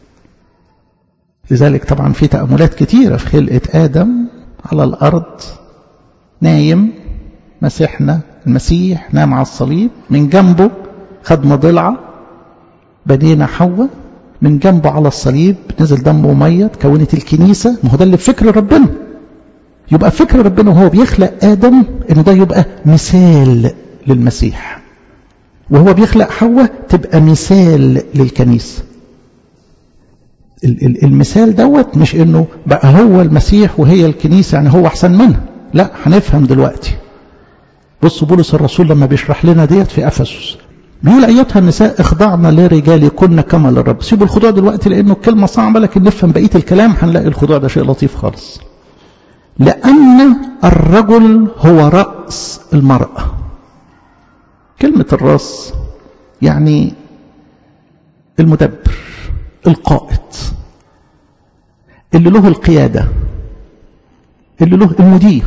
لذلك طبعا في تأملات كتيرة في خلقة آدم على الأرض نايم مسيحنا المسيح نام على الصليب من جنبه خدنا ضلعة بنينا حواء من جنبه على الصليب نزل دمه ومية تكونت الكنيسة ما هو ده اللي بفكر ربنا يبقى فكر ربنا وهو بيخلق آدم إن ده يبقى مثال للمسيح وهو بيخلق حواء تبقى مثال للكنيسة المثال دوت مش انه بقى هو المسيح وهي الكنيسة يعني هو احسن منها لا هنفهم دلوقتي بص بولس الرسول لما بيشرح لنا ديت في افسس بيقول ايتها النساء اخضعنا لرجالكن كما للرب سيبوا الخضوع دلوقتي لانه الكلمه صعبه لكن نفهم بقيه الكلام هنلاقي الخضوع ده شيء لطيف خالص لان الرجل هو راس المراه كلمه الراس يعني المدبر القائد اللي له القياده اللي له المدير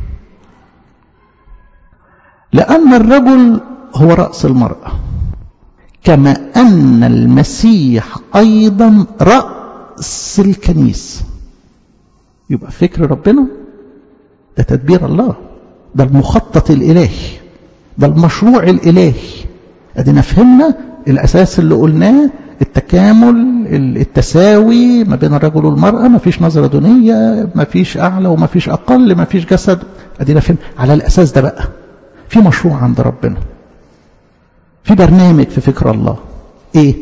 لأن الرجل هو رأس المرأة كما أن المسيح أيضا رأس الكنيسة يبقى فكر ربنا ده تدبير الله ده المخطط الإلهي ده المشروع الإلهي أدينا فهمنا الأساس اللي قلناه التكامل التساوي ما بين الرجل والمرأة ما فيش نظرة دونية ما فيش أعلى وما فيش أقل ما فيش جسد أدينا فهم على الأساس ده بقى في مشروع عند ربنا في برنامج في فكر الله إيه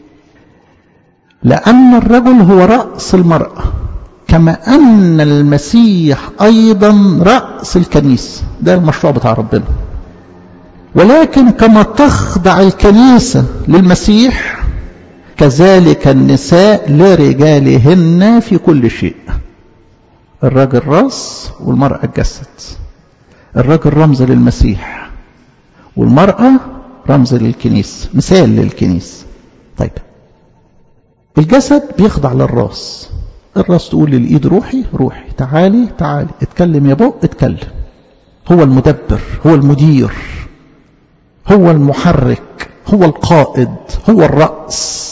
لأن الرجل هو رأس المرأة كما أن المسيح أيضا رأس الكنيسة ده المشروع بتاع ربنا ولكن كما تخضع الكنيسة للمسيح كذلك النساء لرجالهن في كل شيء الراجل راس والمرأة الجسد الراجل رمز للمسيح والمرأة رمز للكنيسة مثال للكنيسة طيب الجسد بيخضع للراس الراس تقول للإيد روحي روحي تعالي تعالي اتكلم يا بق اتكلم هو المدبر هو المدير هو المحرك هو القائد هو الرأس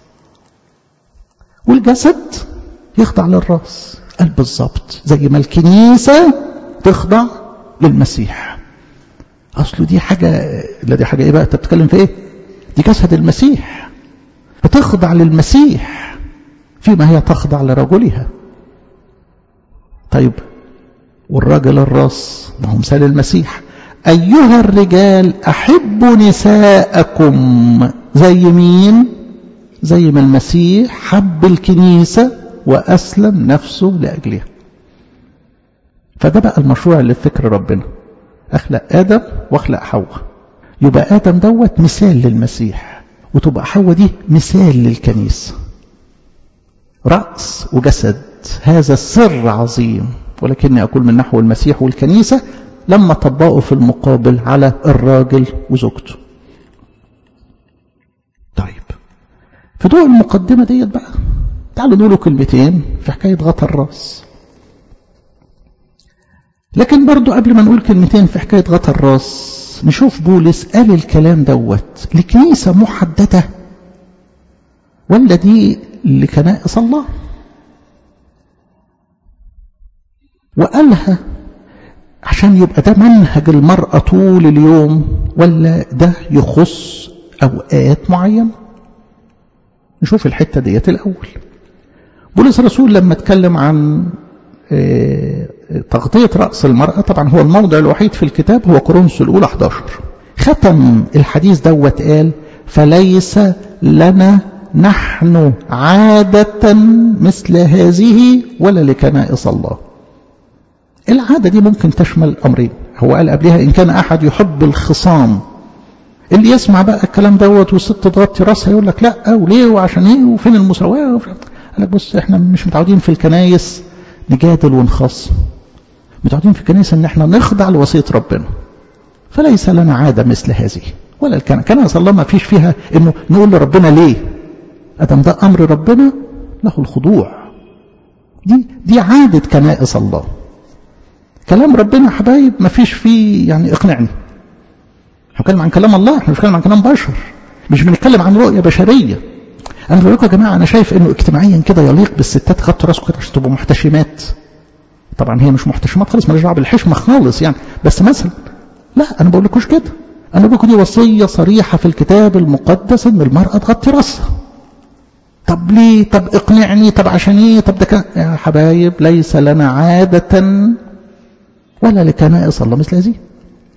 والجسد يخضع للراس قال بالظبط زي ما الكنيسة تخضع للمسيح أصله دي حاجة لا دي حاجة إيه بقى أنت بتتكلم في إيه دي جسد المسيح بتخضع للمسيح فيما هي تخضع لرجلها طيب والراجل الراس ما هو مثال المسيح أيها الرجال أحبوا نساءكم زي مين زي ما المسيح حب الكنيسة وأسلم نفسه لأجلها فده بقى المشروع اللي في فكر ربنا أخلق آدم وأخلق حواء يبقى آدم دوت مثال للمسيح وتبقى حواء دي مثال للكنيسة رأس وجسد هذا السر عظيم ولكني أقول من نحو المسيح والكنيسة لما طبقوا في المقابل على الراجل وزوجته طيب في ضوء المقدمة ديت بقى تعالوا نقولوا كلمتين في حكاية غطى الراس لكن برضو قبل ما نقول كلمتين في حكاية غطى الراس نشوف بولس قال الكلام دوت لكنيسة محددة ولا دي لكنائس الله وقالها عشان يبقى ده منهج المرأة طول اليوم ولا ده يخص أوقات معينة نشوف الحتة ديت الأول بولس الرسول لما اتكلم عن تغطية رأس المرأة طبعا هو الموضع الوحيد في الكتاب هو كورنثوس الأولى 11 ختم الحديث دوت قال فليس لنا نحن عادة مثل هذه ولا لكنائس الله العادة دي ممكن تشمل أمرين هو قال قبلها إن كان أحد يحب الخصام اللي يسمع بقى الكلام دوت والست تغطي راسها يقول لك لا وليه وعشان ايه وفين المساواة قال لك بص احنا مش متعودين في الكنايس نجادل ونخصم متعودين في الكنيسة ان احنا نخضع لوصية ربنا فليس لنا عادة مثل هذه ولا الكنائس كنائس الله ما فيش فيها انه نقول لربنا ليه ادم ده امر ربنا له الخضوع دي دي عادة كنائس الله كلام ربنا يا حبايب ما فيش فيه يعني اقنعني احنا بنتكلم عن كلام الله احنا مش بنتكلم عن كلام بشر مش بنتكلم عن رؤية بشرية انا بقول لكم يا جماعه انا شايف انه اجتماعيا كده يليق بالستات غطوا راسكم كده عشان تبقوا محتشمات طبعا هي مش محتشمات خالص مالهاش دعوه بالحشمه خالص يعني بس مثلا لا انا بقول لكوش كده انا بقول دي وصيه صريحه في الكتاب المقدس ان المراه تغطي راسها طب ليه طب اقنعني طب عشان ايه طب ده كان يا حبايب ليس لنا عاده ولا لكنائس الله مثل هذه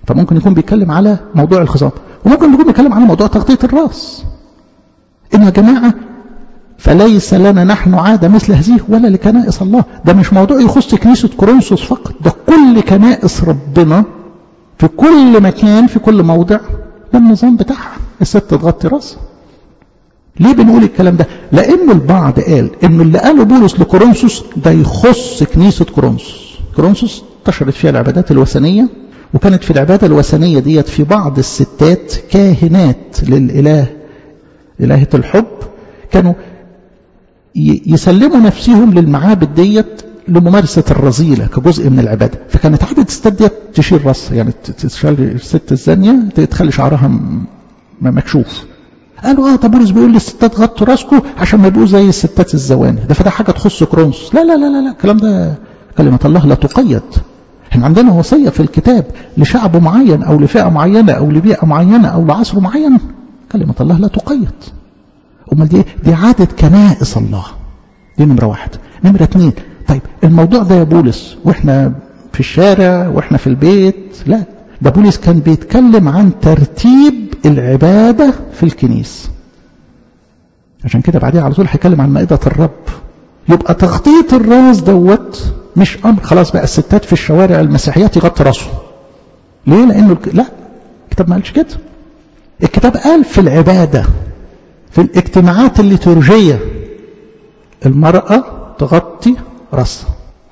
فممكن يكون بيتكلم على موضوع الخصام وممكن يكون بيتكلم على موضوع تغطية الراس إنه يا جماعة فليس لنا نحن عادة مثل هذه ولا لكنائس الله ده مش موضوع يخص كنيسة كورنثوس فقط ده كل كنائس ربنا في كل مكان في كل موضع ده النظام بتاعها الست تغطي راسها ليه بنقول الكلام ده لأن البعض قال إنه اللي قاله بولس لكورنثوس ده يخص كنيسة كورنثوس كورنثوس انتشرت فيها العبادات الوثنية وكانت في العبادة الوثنية ديت في بعض الستات كاهنات للإله إلهة الحب كانوا يسلموا نفسهم للمعابد ديت لممارسة الرذيلة كجزء من العبادة فكانت عادة الستات ديت تشيل راسها يعني تشيل الست الزانية تخلي شعرها مكشوف قالوا اه طب بولس بيقول للستات غطوا راسكم عشان ما يبقوا زي الستات الزواني ده فده حاجه تخص كرونس لا لا لا لا لا الكلام ده كلمه الله لا تقيد احنا عندنا وصيه في الكتاب لشعب معين او لفئه معينه او لبيئه معينه او لعصر معين كلمه الله لا تقيد امال دي دي عاده كنائس الله دي نمره واحد نمره اثنين طيب الموضوع ده يا بولس واحنا في الشارع واحنا في البيت لا ده بولس كان بيتكلم عن ترتيب العبادة في الكنيسة عشان كده بعدها على طول هيتكلم عن مائدة الرب يبقى تغطية الراس دوت مش أمر خلاص بقى الستات في الشوارع المسيحيات يغطي راسه ليه لأنه لا الكتاب ما قالش كده الكتاب قال في العبادة في الاجتماعات الليتورجية المرأة تغطي راسها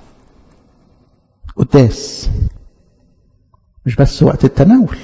قداس مش بس وقت التناول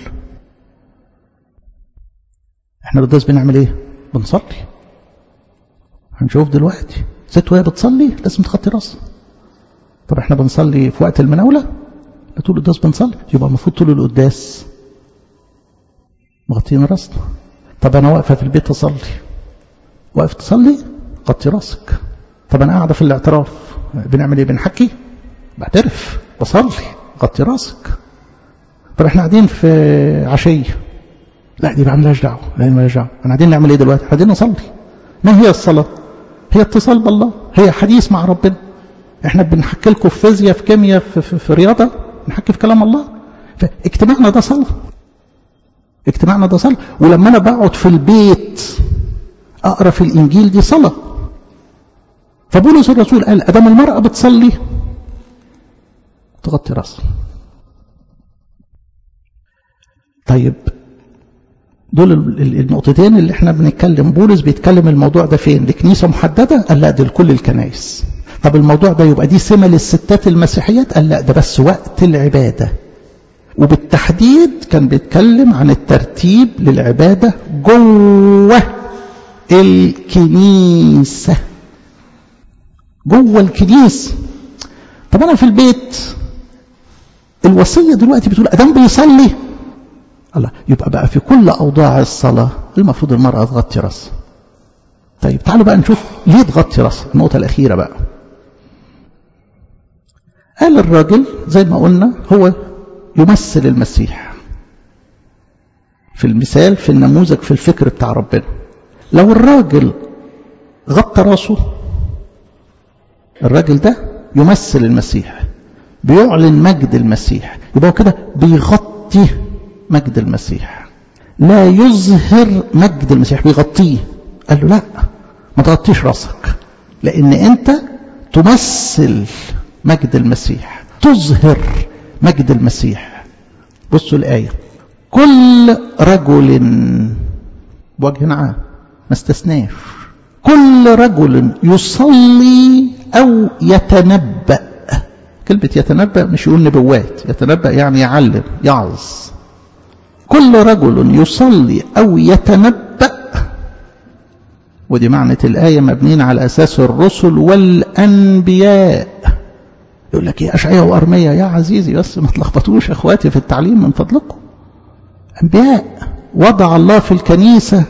احنا القداس بنعمل ايه بنصلي هنشوف دلوقتي ست وهي بتصلي لازم تغطي راسها طب احنا بنصلي في وقت المناولة لا طول القداس بنصلي يبقى المفروض طول القداس مغطيين راسنا طب انا واقفة في البيت اصلي واقف تصلي غطي راسك طب انا قاعدة في الاعتراف بنعمل ايه بنحكي بعترف بصلي غطي راسك طب احنا قاعدين في عشية لا دي ما عملهاش دعوة لا مالهاش دعوة احنا قاعدين نعمل ايه دلوقتي قاعدين نصلي ما هي الصلاة هي اتصال بالله هي حديث مع ربنا احنا بنحكي لكم في فيزياء في كيمياء في, في, في رياضة بنحكي في كلام الله فاجتماعنا ده صلاة اجتماعنا ده صلاة ولما انا بقعد في البيت اقرا في الانجيل دي صلاة فبولس الرسول قال ادام المرأة بتصلي تغطي راسها طيب دول النقطتين اللي احنا بنتكلم بولس بيتكلم الموضوع ده فين لكنيسة محددة قال لا دي لكل الكنائس طب الموضوع ده يبقى دي سمة للستات المسيحيات قال لا ده بس وقت العبادة وبالتحديد كان بيتكلم عن الترتيب للعبادة جوه الكنيسة جوه الكنيسة طب أنا في البيت الوصية دلوقتي بتقول أدام بيصلي الله يبقى بقى في كل أوضاع الصلاة المفروض المرأة تغطي راسها طيب تعالوا بقى نشوف ليه تغطي راسها النقطة الأخيرة بقى قال الراجل زي ما قلنا هو يمثل المسيح في المثال في النموذج في الفكر بتاع ربنا لو الراجل غطى راسه الراجل ده يمثل المسيح بيعلن مجد المسيح يبقى كده بيغطي مجد المسيح لا يظهر مجد المسيح بيغطيه قال له لا ما تغطيش راسك لان انت تمثل مجد المسيح تظهر مجد المسيح بصوا الآية كل رجل بوجه عام ما استثناش كل رجل يصلي أو يتنبأ كلمة يتنبأ مش يقول نبوات يتنبأ يعني يعلم يعظ كل رجل يصلي أو يتنبأ ودي معنى الآية مبنين على أساس الرسل والأنبياء يقول لك يا أشعية وأرمية يا عزيزي بس ما تلخبطوش أخواتي في التعليم من فضلكم أنبياء وضع الله في الكنيسة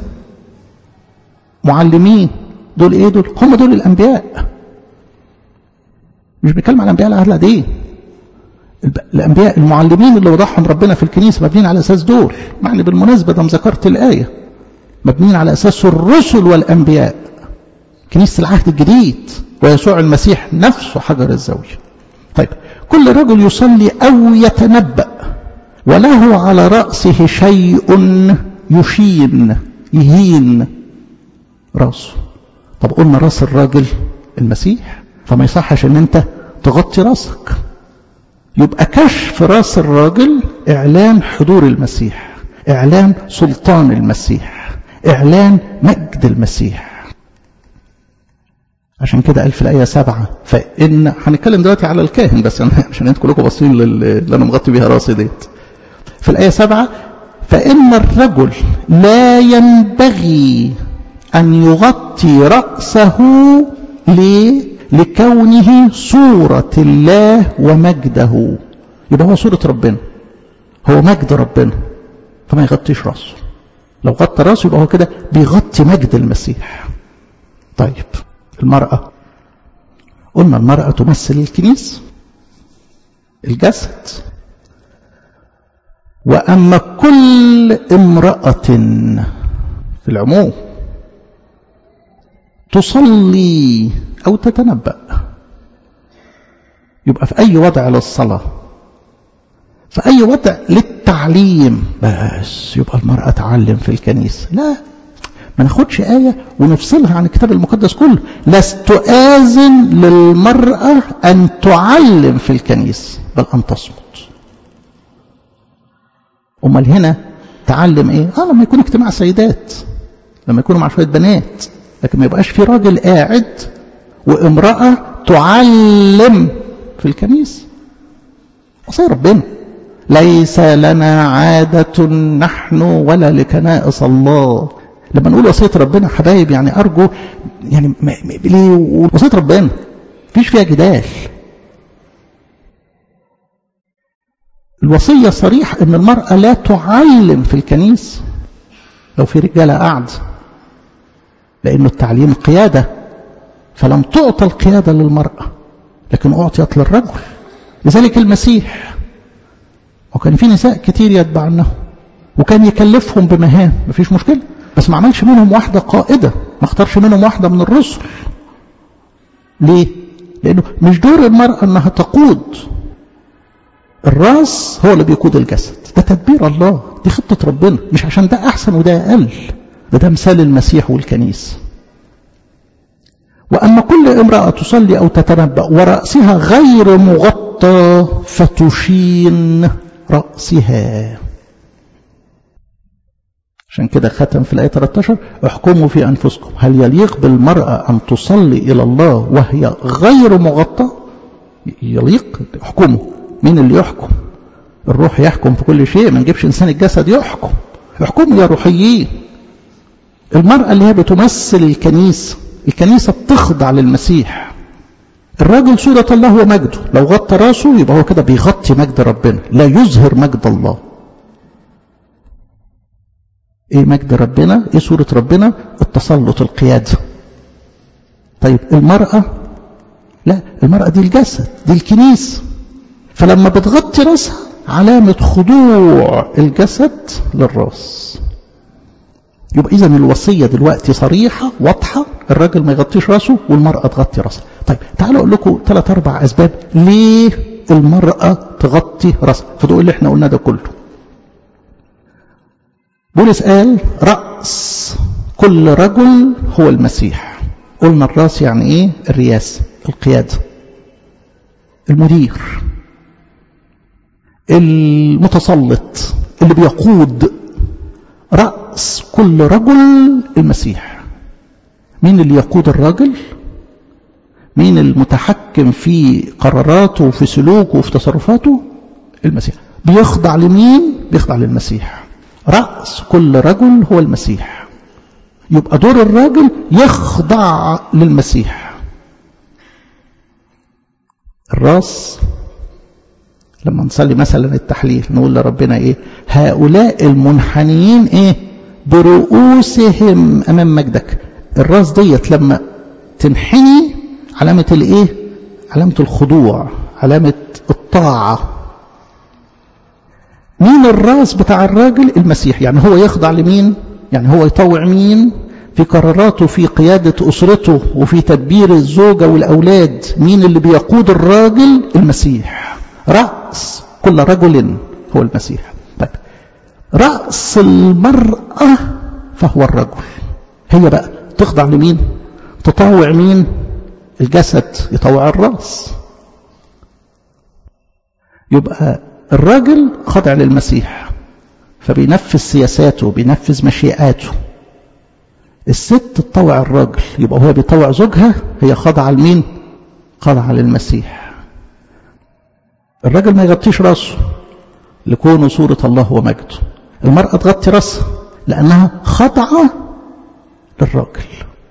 معلمين دول إيه دول هم دول الأنبياء مش بيتكلم على أنبياء العهد القديم الأنبياء المعلمين اللي وضعهم ربنا في الكنيسة مبنيين على أساس دول معني بالمناسبة ده ذكرت الآية مبنيين على أساس الرسل والأنبياء كنيسة العهد الجديد ويسوع المسيح نفسه حجر الزاوية طيب كل رجل يصلي أو يتنبأ وله على رأسه شيء يشين يهين راسه طب قلنا راس الراجل المسيح فما يصحش ان انت تغطي راسك يبقى كشف راس الراجل اعلان حضور المسيح اعلان سلطان المسيح اعلان مجد المسيح عشان كده قال في الآية سبعة فإن هنتكلم دلوقتي على الكاهن بس عشان انتوا كلكم باصين اللي أنا مغطي بيها راسي ديت في الآية سبعة فإن الرجل لا ينبغي أن يغطي رأسه ليه؟ لكونه صورة الله ومجده يبقى هو صورة ربنا هو مجد ربنا فما يغطيش راسه لو غطى راسه يبقى هو كده بيغطي مجد المسيح طيب المرأة قلنا المرأة تمثل الكنيسة الجسد وأما كل امرأة في العموم تصلي أو تتنبأ يبقى في أي وضع للصلاة في أي وضع للتعليم بس يبقى المرأة تعلم في الكنيسة لا ما ناخدش آية ونفصلها عن الكتاب المقدس كله لست آذن للمرأة أن تعلم في الكنيسة بل أن تصمت أمال هنا تعلم إيه؟ آه لما يكون اجتماع سيدات لما يكونوا مع شوية بنات لكن ما يبقاش في راجل قاعد وامرأة تعلم في الكنيسة وصي ربنا ليس لنا عادة نحن ولا لكنائس الله لما نقول وصية ربنا حبايب يعني أرجو يعني ليه وصية ربنا مفيش فيها جدال الوصية صريح أن المرأة لا تعلم في الكنيسة لو في رجالة قاعدة لأنه التعليم قيادة فلم تعطى القيادة للمرأة لكن أعطيت للرجل لذلك المسيح وكان في نساء كتير يتبعنه وكان يكلفهم بمهام مفيش مشكلة بس ما عملش منهم واحدة قائدة ما اختارش منهم واحدة من الرسل ليه؟ لأنه مش دور المرأة أنها تقود الراس هو اللي بيقود الجسد ده تدبير الله دي خطة ربنا مش عشان ده أحسن وده أقل ده ده مثال المسيح والكنيسة وأما كل امرأة تصلي أو تتنبأ ورأسها غير مغطى فتشين رأسها عشان كده ختم في الآية 13 احكموا في أنفسكم هل يليق بالمرأة أن تصلي إلى الله وهي غير مغطى يليق احكموا مين اللي يحكم الروح يحكم في كل شيء ما نجيبش إنسان الجسد يحكم احكموا يا روحيين المرأة اللي هي بتمثل الكنيسة الكنيسة بتخضع للمسيح الراجل صورة الله ومجده لو غطى راسه يبقى هو كده بيغطي مجد ربنا لا يظهر مجد الله ايه مجد ربنا ايه صورة ربنا التسلط القيادة طيب المرأة لا المرأة دي الجسد دي الكنيسة فلما بتغطي راسها علامة خضوع الجسد للراس يبقى إذا الوصية دلوقتي صريحة واضحة الراجل ما يغطيش راسه والمرأة تغطي راسها طيب تعالوا أقول لكم ثلاث أربع أسباب ليه المرأة تغطي راسها فدول اللي احنا قلنا ده كله بولس قال رأس كل رجل هو المسيح قلنا الراس يعني ايه الرياسة القيادة المدير المتسلط اللي بيقود رأس كل رجل المسيح مين اللي يقود الرجل مين المتحكم في قراراته وفي سلوكه وفي تصرفاته المسيح بيخضع لمين بيخضع للمسيح رأس كل رجل هو المسيح يبقى دور الراجل يخضع للمسيح الراس لما نصلي مثلا التحليل نقول لربنا ايه هؤلاء المنحنيين ايه برؤوسهم امام مجدك الراس ديت لما تنحني علامة الايه علامة الخضوع علامة الطاعة مين الراس بتاع الراجل المسيح يعني هو يخضع لمين يعني هو يطوع مين في قراراته في قيادة أسرته وفي تدبير الزوجة والأولاد مين اللي بيقود الراجل المسيح رأس كل رجل هو المسيح طيب رأس المرأة فهو الرجل هي بقى تخضع لمين تطاوع مين الجسد يطوع الرأس يبقى الراجل خضع للمسيح فبينفذ سياساته بينفذ مشيئاته الست تطوع الراجل يبقى هو بيطوع زوجها هي خاضعة لمين خاضعة للمسيح الراجل ما يغطيش راسه لكونه صورة الله ومجده المرأة تغطي راسها لأنها خاضعة للراجل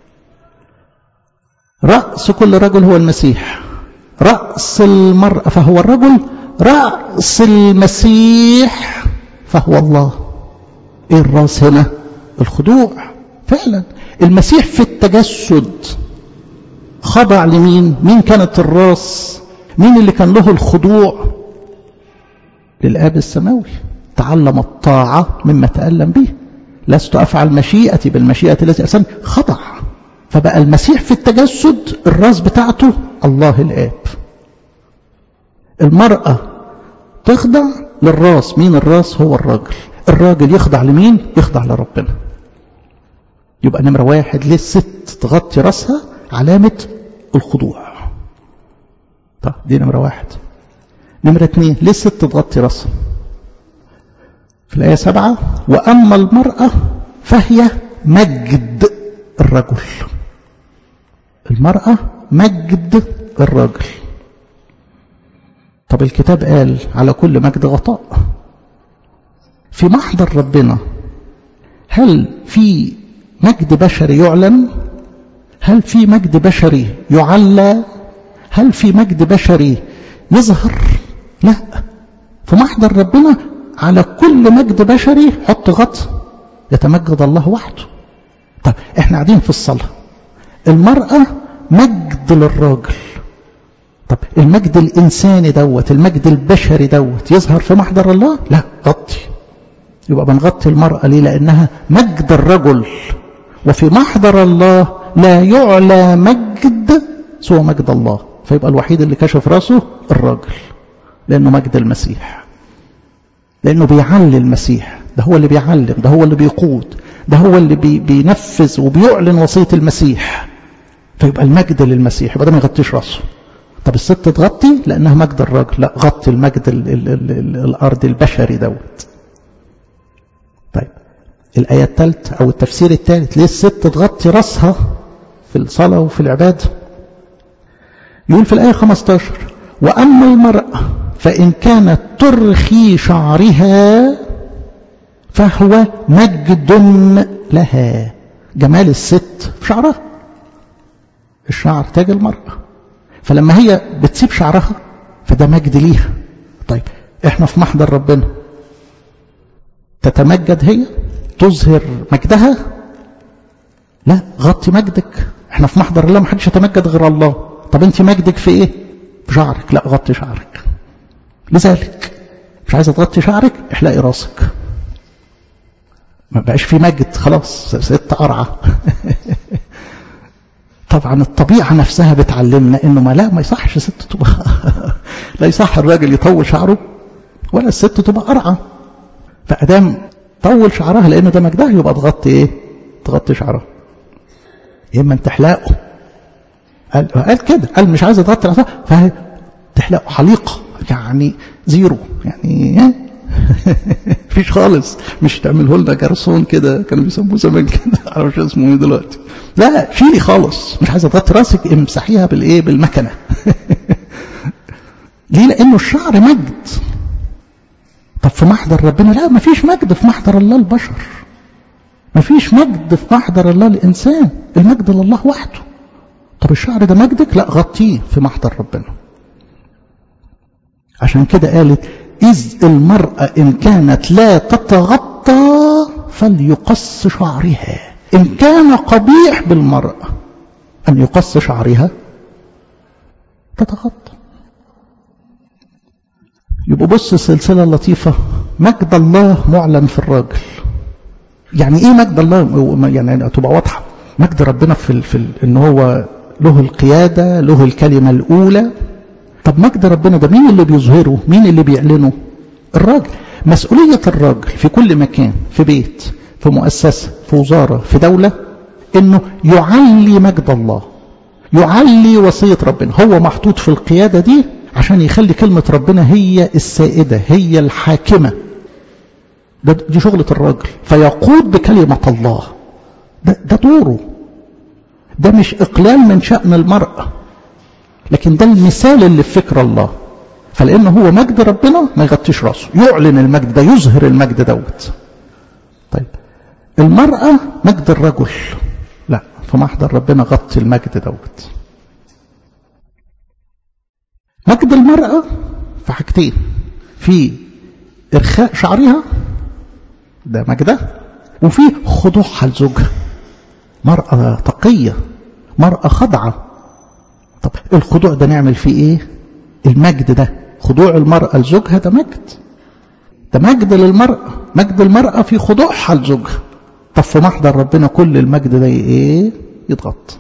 رأس كل رجل هو المسيح رأس المرأة فهو الرجل رأس المسيح فهو الله ايه الراس هنا الخضوع فعلا المسيح في التجسد خضع لمين مين كانت الراس مين اللي كان له الخضوع للآب السماوي تعلم الطاعة مما تألم به لست أفعل مشيئتي بالمشيئة التي أرسلني خضع فبقى المسيح في التجسد الراس بتاعته الله الآب المرأة تخضع للراس مين الراس هو الراجل الراجل يخضع لمين يخضع لربنا يبقى نمرة واحد ليه الست تغطي راسها علامة الخضوع طب دي نمرة واحد نمرة اتنين ليه الست تغطي راسها في الآية سبعة وأما المرأة فهي مجد الرجل المرأة مجد الرجل طب الكتاب قال على كل مجد غطاء في محضر ربنا هل في مجد بشري يعلن هل في مجد بشري يعلى هل في مجد بشري يظهر لا في محضر ربنا على كل مجد بشري حط غطى يتمجد الله وحده طب احنا قاعدين في الصلاة المرأة مجد للراجل طب المجد الإنساني دوت المجد البشري دوت يظهر في محضر الله لا غطي يبقى بنغطي المرأة ليه لأنها مجد الرجل وفي محضر الله لا يعلى مجد سوى مجد الله فيبقى الوحيد اللي كشف راسه الراجل لأنه مجد المسيح لأنه بيعلي المسيح ده هو اللي بيعلم ده هو اللي بيقود ده هو اللي بي بينفذ وبيعلن وصية المسيح فيبقى المجد للمسيح يبقى ده ما يغطيش راسه طب الست تغطي لأنها مجد الراجل لا غطي المجد ال ال ال ال الأرض البشري دوت طيب الآية الثالثة أو التفسير الثالث ليه الست تغطي راسها في الصلاة وفي العبادة يقول في الآية 15 وأما المرأة فإن كانت ترخي شعرها فهو مجد لها جمال الست في شعرها الشعر تاج المرأة فلما هي بتسيب شعرها فده مجد ليها طيب احنا في محضر ربنا تتمجد هي تظهر مجدها لا غطي مجدك احنا في محضر الله ما حدش يتمجد غير الله طب انت مجدك في ايه في شعرك لا غطي شعرك لذلك مش عايزه تغطي شعرك احلقي راسك ما بقاش في مجد خلاص ست قرعه طبعا الطبيعه نفسها بتعلمنا انه ما لا ما يصحش ست تبقى لا يصح الراجل يطول شعره ولا الست تبقى قرعه فادام طول شعرها لان ده مجدها يبقى تغطي ايه تغطي شعرها يا اما تحلقه قال, قال كده قال مش عايزه تغطي راسها فهي تحلقه حليقه يعني زيرو يعني مفيش خالص مش تعمله لنا جرسون كده كانوا بيسموه زمان كده معرفش اسمه ايه دلوقتي لا شيلي خالص مش عايزه تغطي راسك امسحيها بالايه بالمكنه ليه لانه الشعر مجد طب في محضر ربنا لا مفيش مجد في محضر الله البشر مفيش مجد في محضر الله الانسان المجد لله وحده طب الشعر ده مجدك لا غطيه في محضر ربنا عشان كده قالت إذ المرأة إن كانت لا تتغطى فليقص شعرها إن كان قبيح بالمرأة أن يقص شعرها تتغطى يبقى بص السلسلة اللطيفة مجد الله معلن في الراجل يعني ايه مجد الله يعني تبقى واضحة مجد ربنا في, ال... في ال... ان هو له القيادة له الكلمة الأولى طب مجد ربنا ده مين اللي بيظهره مين اللي بيعلنه الراجل مسؤولية الراجل في كل مكان في بيت في مؤسسة في وزارة في دولة انه يعلي مجد الله يعلي وصية ربنا هو محطوط في القيادة دي عشان يخلي كلمة ربنا هي السائدة هي الحاكمة ده دي شغلة الراجل فيقود بكلمة الله ده, ده دوره ده مش إقلال من شأن المرأة لكن ده المثال اللي في فكر الله فلأن هو مجد ربنا ما يغطيش راسه يعلن المجد ده يظهر المجد دوت طيب المرأة مجد الرجل لا في محضر ربنا غطي المجد دوت مجد المرأة في حاجتين في إرخاء شعرها ده مجدها وفي خضوعها لزوجها مرأة تقية مرأة خضعة طب الخضوع ده نعمل فيه ايه المجد ده خضوع المرأة لزوجها ده مجد ده مجد للمرأة مجد المرأة في خضوعها لزوجها طب في محضر ربنا كل المجد ده ايه يتغطى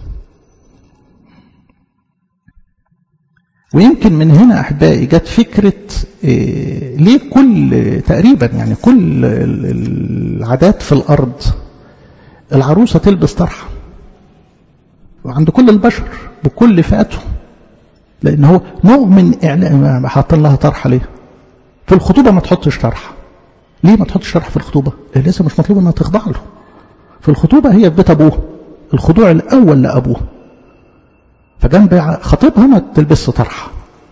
ويمكن من هنا احبائي جت فكره إيه ليه كل تقريبا يعني كل العادات في الارض العروسه تلبس طرحه وعند كل البشر بكل فئاتهم لان هو نوع من اعلان حاطين لها طرحه ليه في الخطوبه ما تحطش طرحه ليه ما تحطش طرحه في الخطوبه لسه مش مطلوب انها تخضع له في الخطوبه هي في بيت ابوها الخضوع الاول لابوها فجنب خطيبها ما تلبسش طرحه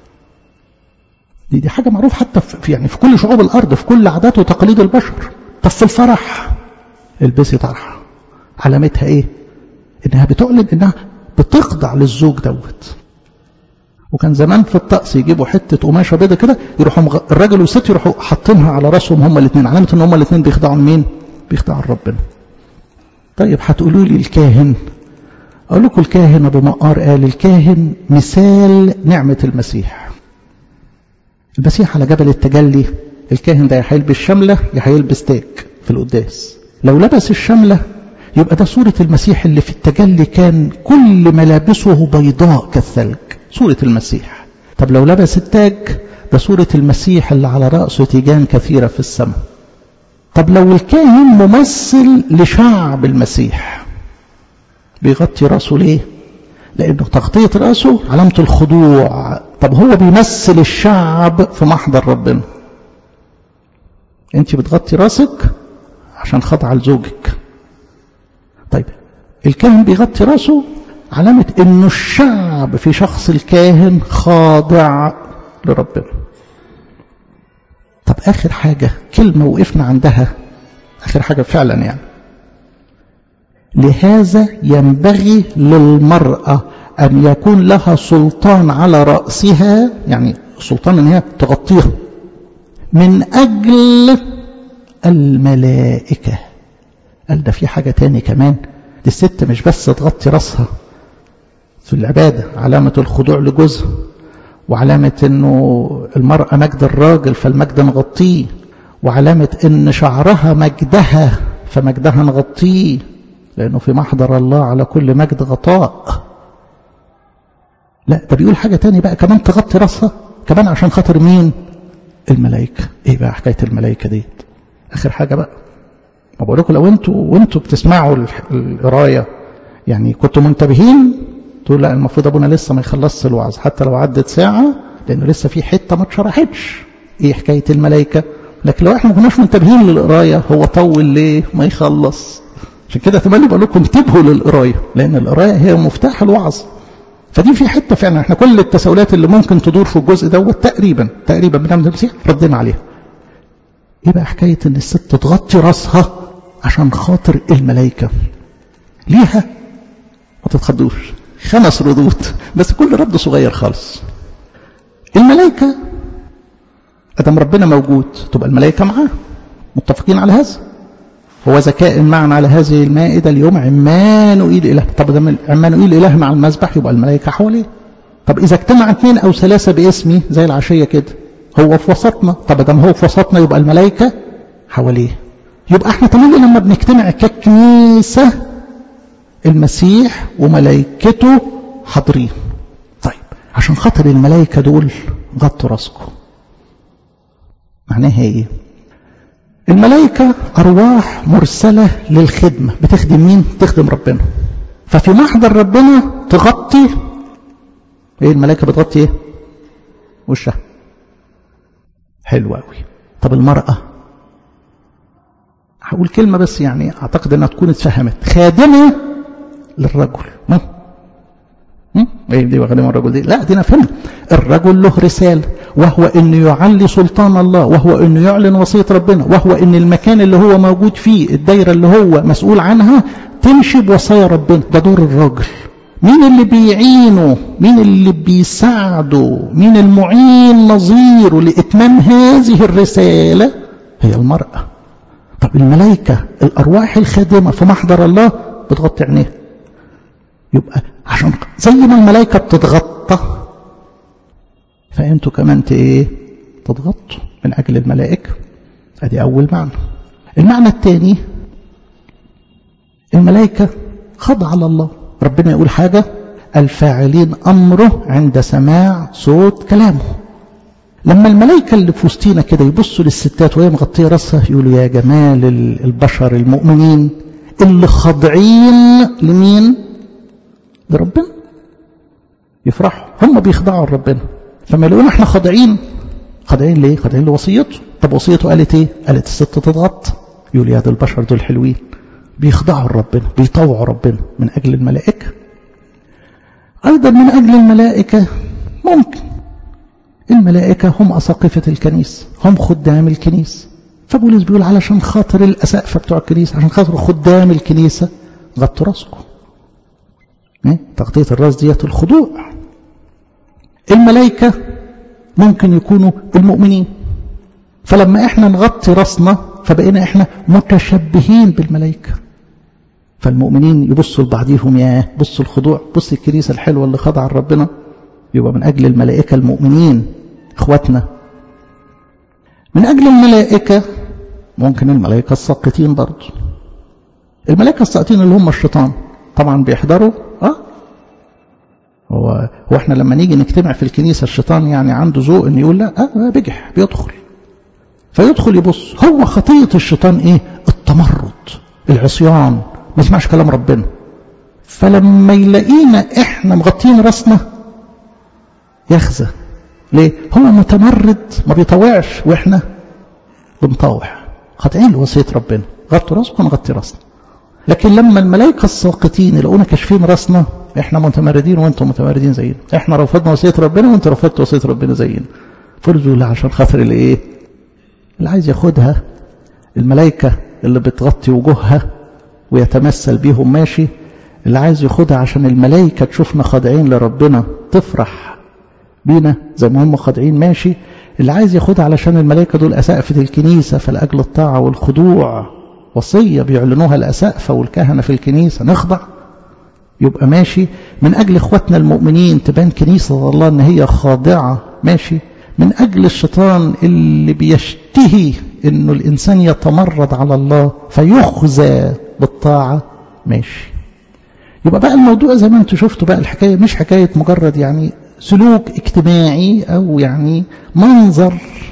دي دي حاجه معروف حتى في يعني في كل شعوب الارض في كل عادات وتقاليد البشر طب في الفرح البسي طرحه علامتها ايه انها بتعلن انها بتخضع للزوج دوت وكان زمان في الطقس يجيبوا حته قماشه بيضه كده يروحوا مغ... الراجل والست يروحوا حاطينها على راسهم هما الاثنين علامه ان هما الاثنين بيخضعوا لمين بيخضعوا لربنا طيب هتقولوا لي الكاهن أقول لكم الكاهن أبو مقار قال الكاهن مثال نعمة المسيح المسيح على جبل التجلي الكاهن ده يا هيلبس شملة يا هيلبس تاج في القداس لو لبس الشملة يبقى ده صورة المسيح اللي في التجلي كان كل ملابسه بيضاء كالثلج صورة المسيح طب لو لبس التاج ده صورة المسيح اللي على رأسه تيجان كثيرة في السماء طب لو الكاهن ممثل لشعب المسيح بيغطي راسه ليه لانه تغطية راسه علامة الخضوع طب هو بيمثل الشعب في محضر ربنا انت بتغطي راسك عشان خضع لزوجك طيب الكاهن بيغطي راسه علامة انه الشعب في شخص الكاهن خاضع لربنا طب اخر حاجة كلمة وقفنا عندها اخر حاجة فعلا يعني لهذا ينبغي للمرأة أن يكون لها سلطان على رأسها يعني سلطان أن هي تغطيها من أجل الملائكة قال ده في حاجة تاني كمان دي الست مش بس تغطي رأسها في العبادة علامة الخضوع لجوزها وعلامة أنه المرأة مجد الراجل فالمجد نغطيه وعلامة أن شعرها مجدها فمجدها نغطيه لأنه في محضر الله على كل مجد غطاء لا ده بيقول حاجة تاني بقى كمان تغطي راسها كمان عشان خاطر مين الملائكة ايه بقى حكاية الملائكة ديت اخر حاجة بقى ما بقول لكم لو انتوا وانتوا بتسمعوا القراية يعني كنتوا منتبهين تقول لا المفروض ابونا لسه ما يخلصش الوعظ حتى لو عدت ساعة لانه لسه في حتة ما اتشرحتش ايه حكاية الملائكة لكن لو احنا ما كناش منتبهين للقراية هو طول ليه ما يخلص عشان كده تملي بقول لكم انتبهوا للقرايه لان القرايه هي مفتاح الوعظ فدي في حته فعلا احنا كل التساؤلات اللي ممكن تدور في الجزء دوت تقريبا تقريبا بنعمل المسيح ردينا عليها ايه بقى حكايه ان الست تغطي راسها عشان خاطر الملائكه ليها ما تتخضوش خمس ردود بس كل رد صغير خالص الملائكه ادم ربنا موجود تبقى الملائكه معاه متفقين على هذا هو ذكاء معنا على هذه المائدة اليوم عمانوئيل إله طب ده عمانوئيل إله مع المذبح يبقى الملائكة حواليه طب إذا اجتمع اثنين أو ثلاثة باسمي زي العشية كده هو في وسطنا طب دام هو في وسطنا يبقى الملائكة حواليه يبقى احنا تملي لما بنجتمع ككنيسة المسيح وملائكته حاضرين طيب عشان خاطر الملائكة دول غطوا راسكم معناها ايه الملائكة أرواح مرسلة للخدمة بتخدم مين؟ تخدم ربنا ففي محضر ربنا تغطي ايه الملائكة بتغطي ايه؟ وشها حلو قوي طب المرأة هقول كلمة بس يعني أعتقد أنها تكون اتفهمت خادمة للرجل ما ايه دي خادمة الرجل دي لا دي نفهمها الرجل له رسالة وهو أنه يعلي سلطان الله وهو أنه يعلن وصية ربنا وهو أن المكان اللي هو موجود فيه الدايرة اللي هو مسؤول عنها تمشي بوصايا ربنا ده دور الراجل مين اللي بيعينه مين اللي بيساعده مين المعين نظيره لإتمام هذه الرسالة هي المرأة طب الملائكة الأرواح الخادمة في محضر الله بتغطي عينيها يبقى عشان زي ما الملائكة بتتغطى فأنتوا كمان ايه تتغطوا من أجل الملائكة ادي أول معنى المعنى الثاني الملائكة خضع على الله ربنا يقول حاجة الفاعلين أمره عند سماع صوت كلامه لما الملائكة اللي في وسطينا كده يبصوا للستات وهي مغطية راسها يقولوا يا جمال البشر المؤمنين اللي خاضعين لمين؟ لربنا يفرحوا هم بيخضعوا لربنا فما يلاقونا احنا خاضعين خاضعين ليه؟ خاضعين لوصيته طب وصيته قالت ايه؟ قالت الست تتغطى يقول يا ده البشر دول حلوين بيخضعوا لربنا بيطوعوا ربنا من أجل الملائكة أيضا من أجل الملائكة ممكن الملائكة هم أساقفة الكنيسة هم خدام الكنيسة فبولس بيقول علشان خاطر الأسقفة بتوع الكنيسة عشان خاطر خدام الكنيسة غطوا راسكم تغطية الراس ديت الخضوع الملائكة ممكن يكونوا المؤمنين فلما احنا نغطي راسنا فبقينا احنا متشبهين بالملائكة فالمؤمنين يبصوا لبعضيهم يا بصوا الخضوع بص الكنيسة الحلوة اللي خضع ربنا يبقى من أجل الملائكة المؤمنين إخواتنا من أجل الملائكة ممكن الملائكة الساقطين برضو الملائكة الساقطين اللي هم الشيطان طبعا بيحضروا اه هو هو احنا لما نيجي نجتمع في الكنيسة الشيطان يعني عنده ذوق ان يقول لا اه بجح بيدخل فيدخل يبص هو خطية الشيطان ايه التمرد العصيان ما يسمعش كلام ربنا فلما يلاقينا احنا مغطين راسنا يخزى ليه هو متمرد ما بيطوعش واحنا بنطوع خاطئين لوصية ربنا غطوا راسكم نغطي راسنا لكن لما الملائكة الساقطين يلاقونا كاشفين راسنا احنا متمردين وانتم متمردين زينا احنا رفضنا وصية ربنا وانت رفضت وصية ربنا زينا فرزوا لا عشان خاطر الايه اللي عايز ياخدها الملائكة اللي بتغطي وجوهها ويتمثل بيهم ماشي اللي عايز ياخدها عشان الملائكة تشوفنا خاضعين لربنا تفرح بينا زي ما هم خاضعين ماشي اللي عايز ياخدها علشان الملائكة دول أسقفة الكنيسة فلأجل الطاعة والخضوع وصية بيعلنوها الأسقفة والكهنة في الكنيسة نخضع يبقى ماشي من أجل إخواتنا المؤمنين تبان كنيسة الله إن هي خاضعة ماشي من أجل الشيطان اللي بيشتهي إنه الإنسان يتمرد على الله فيخزى بالطاعة ماشي يبقى بقى الموضوع زي ما انتم شفتوا بقى الحكاية مش حكاية مجرد يعني سلوك اجتماعي أو يعني منظر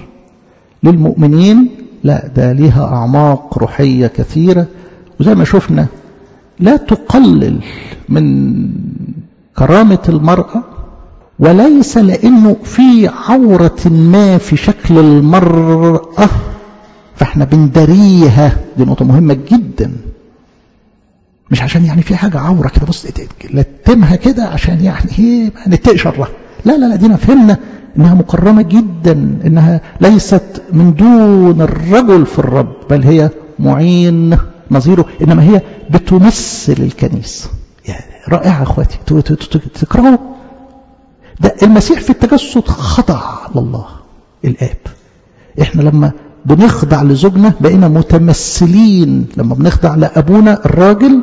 للمؤمنين لا ده ليها أعماق روحية كثيرة وزي ما شفنا لا تقلل من كرامة المرأة وليس لأنه في عورة ما في شكل المرأة فاحنا بندريها دي نقطة مهمة جدا مش عشان يعني في حاجة عورة كده بص لتمها كده عشان يعني ايه نتقي شرها لا لا لا دينا فهمنا انها مكرمة جدا انها ليست من دون الرجل في الرب بل هي معين نظيره انما هي بتمثل الكنيسة يعني رائعة اخواتي تكرهوا ده المسيح في التجسد خضع لله الآب احنا لما بنخضع لزوجنا بقينا متمثلين لما بنخضع لأبونا الراجل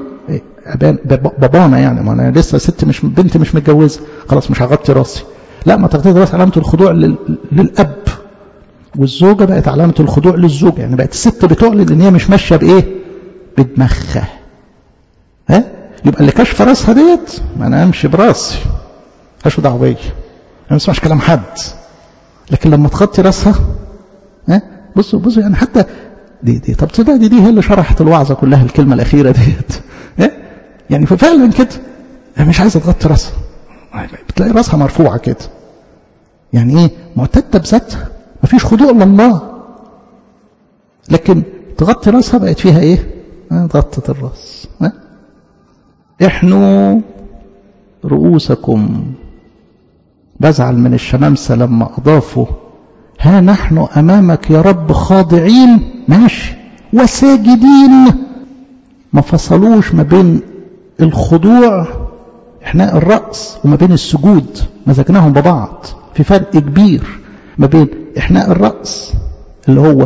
بابانا يعني ما انا لسه ست مش بنت مش متجوزه خلاص مش هغطي راسي لا ما تغطي راس علامه الخضوع للاب والزوجه بقت علامه الخضوع للزوج يعني بقت الست بتعلن ان هي مش ماشيه بايه بدماغها ها يبقى اللي كشف راسها ديت ما انا امشي براسي مش دعوه بيا ما اسمعش كلام حد لكن لما تغطي راسها ها بصوا بصوا يعني حتى دي دي طب تصدق دي, دي هي اللي شرحت الوعظة كلها الكلمة الأخيرة ديت إيه؟ يعني ففعلا كده هي مش عايزة تغطي راسها بتلاقي راسها مرفوعة كده يعني ايه معتدة بذاتها مفيش خضوع لله لكن تغطي راسها بقت فيها ايه غطت الراس ها؟ احنوا رؤوسكم بزعل من الشمامسة لما أضافوا ها نحن أمامك يا رب خاضعين ماشي وساجدين ما فصلوش ما بين الخضوع إحناء الرأس وما بين السجود مزجناهم ببعض في فرق كبير ما بين إحناء الرأس اللي هو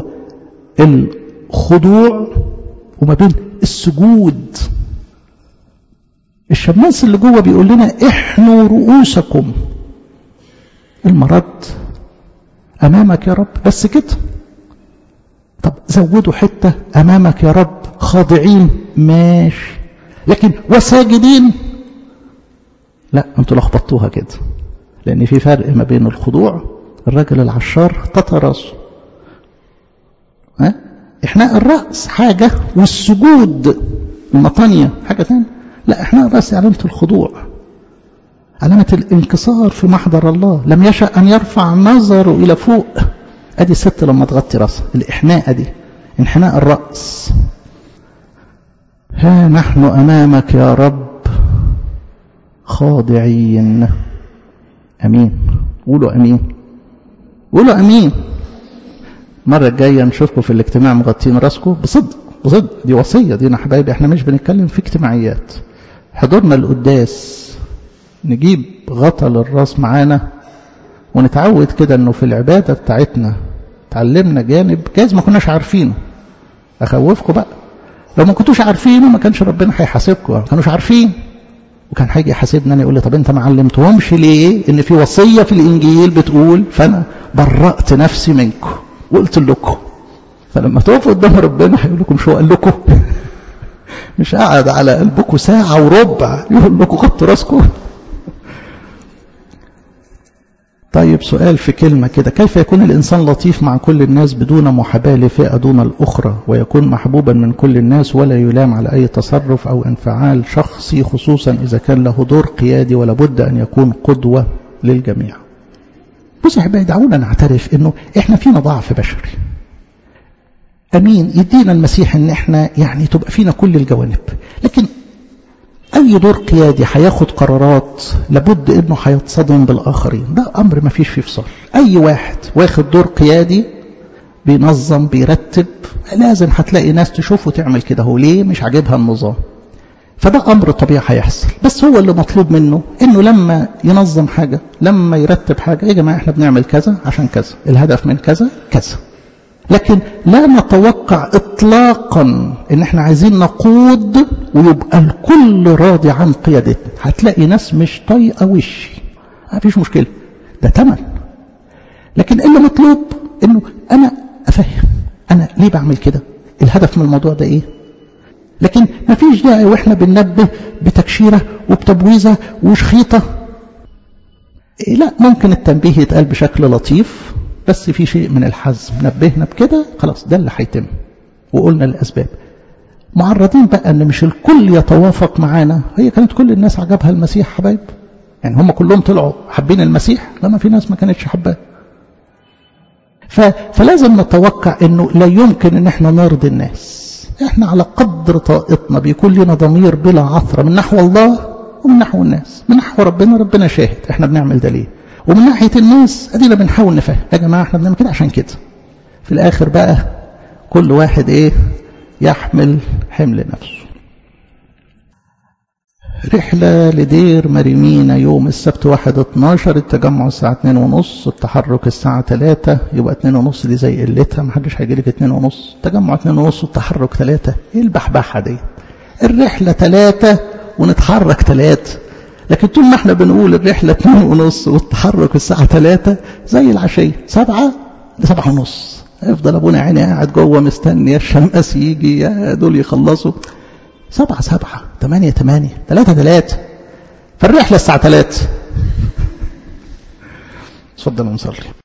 الخضوع وما بين السجود الشماس اللي جوه بيقول لنا احنوا رؤوسكم المرض امامك يا رب بس كده طب زودوا حته امامك يا رب خاضعين ماشي لكن وساجدين لا انتوا لخبطتوها كده لان في فرق ما بين الخضوع الراجل العشار تطى راسه ها احناء الراس حاجه والسجود المطانيه حاجه ثانيه لا احنا بس علامة الخضوع علامة الانكسار في محضر الله لم يشأ أن يرفع نظره إلى فوق أدي الست لما تغطي رأسها الإحناء دي انحناء الرأس ها نحن أمامك يا رب خاضعين أمين قولوا أمين قولوا أمين المرة الجاية نشوفكم في الاجتماع مغطين راسكم بصدق بصدق دي وصية دينا حبايبي احنا مش بنتكلم في اجتماعيات حضورنا القداس نجيب غطا للراس معانا ونتعود كده انه في العبادة بتاعتنا تعلمنا جانب جايز ما كناش عارفينه اخوفكم بقى لو ما كنتوش عارفينه ما كانش ربنا هيحاسبكم ما كانوش عارفين وكان هيجي يحاسبنا انا يقول لي طب انت ما علمتهمش ليه ان في وصيه في الانجيل بتقول فانا برأت نفسي منكم وقلت لكم فلما تقفوا قدام ربنا هيقول لكم شو قال لكم مش قاعد على قلبكم ساعة وربع يقول لكم غطوا راسكم طيب سؤال في كلمة كده كيف يكون الإنسان لطيف مع كل الناس بدون محاباة لفئة دون الأخرى ويكون محبوبا من كل الناس ولا يلام على أي تصرف أو انفعال شخصي خصوصا إذا كان له دور قيادي ولا بد أن يكون قدوة للجميع بصوا يا حبايبي دعونا نعترف انه احنا فينا ضعف بشري امين يدينا المسيح ان احنا يعني تبقى فينا كل الجوانب لكن اي دور قيادي هياخد قرارات لابد انه هيتصدم بالاخرين ده امر ما فيش فيه فصال اي واحد واخد دور قيادي بينظم بيرتب لازم هتلاقي ناس تشوفه تعمل كده هو ليه مش عاجبها النظام فده امر طبيعي هيحصل بس هو اللي مطلوب منه انه لما ينظم حاجه لما يرتب حاجه يا جماعه احنا بنعمل كذا عشان كذا الهدف من كذا كذا لكن لا نتوقع اطلاقا ان احنا عايزين نقود ويبقى الكل راضي عن قيادتنا هتلاقي ناس مش طايقه وشي ما فيش مشكله ده تمن لكن اللي مطلوب انه انا افهم انا ليه بعمل كده الهدف من الموضوع ده ايه لكن ما فيش داعي واحنا بننبه بتكشيره وبتبويزه وشخيطه إيه لا ممكن التنبيه يتقال بشكل لطيف بس في شيء من الحزم نبهنا بكده خلاص ده اللي هيتم وقلنا الاسباب معرضين بقى ان مش الكل يتوافق معانا هي كانت كل الناس عجبها المسيح حبايب يعني هم كلهم طلعوا حابين المسيح لما في ناس ما كانتش حباه فلازم نتوقع انه لا يمكن ان احنا نرضي الناس احنا على قدر طاقتنا بيكون لنا ضمير بلا عثرة من نحو الله ومن نحو الناس من نحو ربنا ربنا شاهد احنا بنعمل ده ليه ومن ناحية الناس ادينا بنحاول نفهم يا جماعة احنا بنعمل كده عشان كده في الاخر بقى كل واحد ايه يحمل حمل نفسه رحلة لدير مريمينا يوم السبت واحد اتناشر التجمع الساعة اتنين ونص التحرك الساعة تلاتة يبقى اتنين ونص دي زي قلتها محدش هيجيلك اتنين ونص التجمع اتنين ونص والتحرك تلاتة ايه البحبحة دي الرحلة تلاتة ونتحرك تلاتة لكن طول ما احنا بنقول الرحلة اتنين ونص والتحرك الساعة تلاتة زي العشية سبعة لسبعة ونص يفضل ابونا عيني قاعد جوه مستني الشمس يجي يا دول يخلصوا سبعة سبعة ثمانية ثمانية ثلاثة ثلاثة فالرحلة الساعة ثلاثة اتفضل نصلي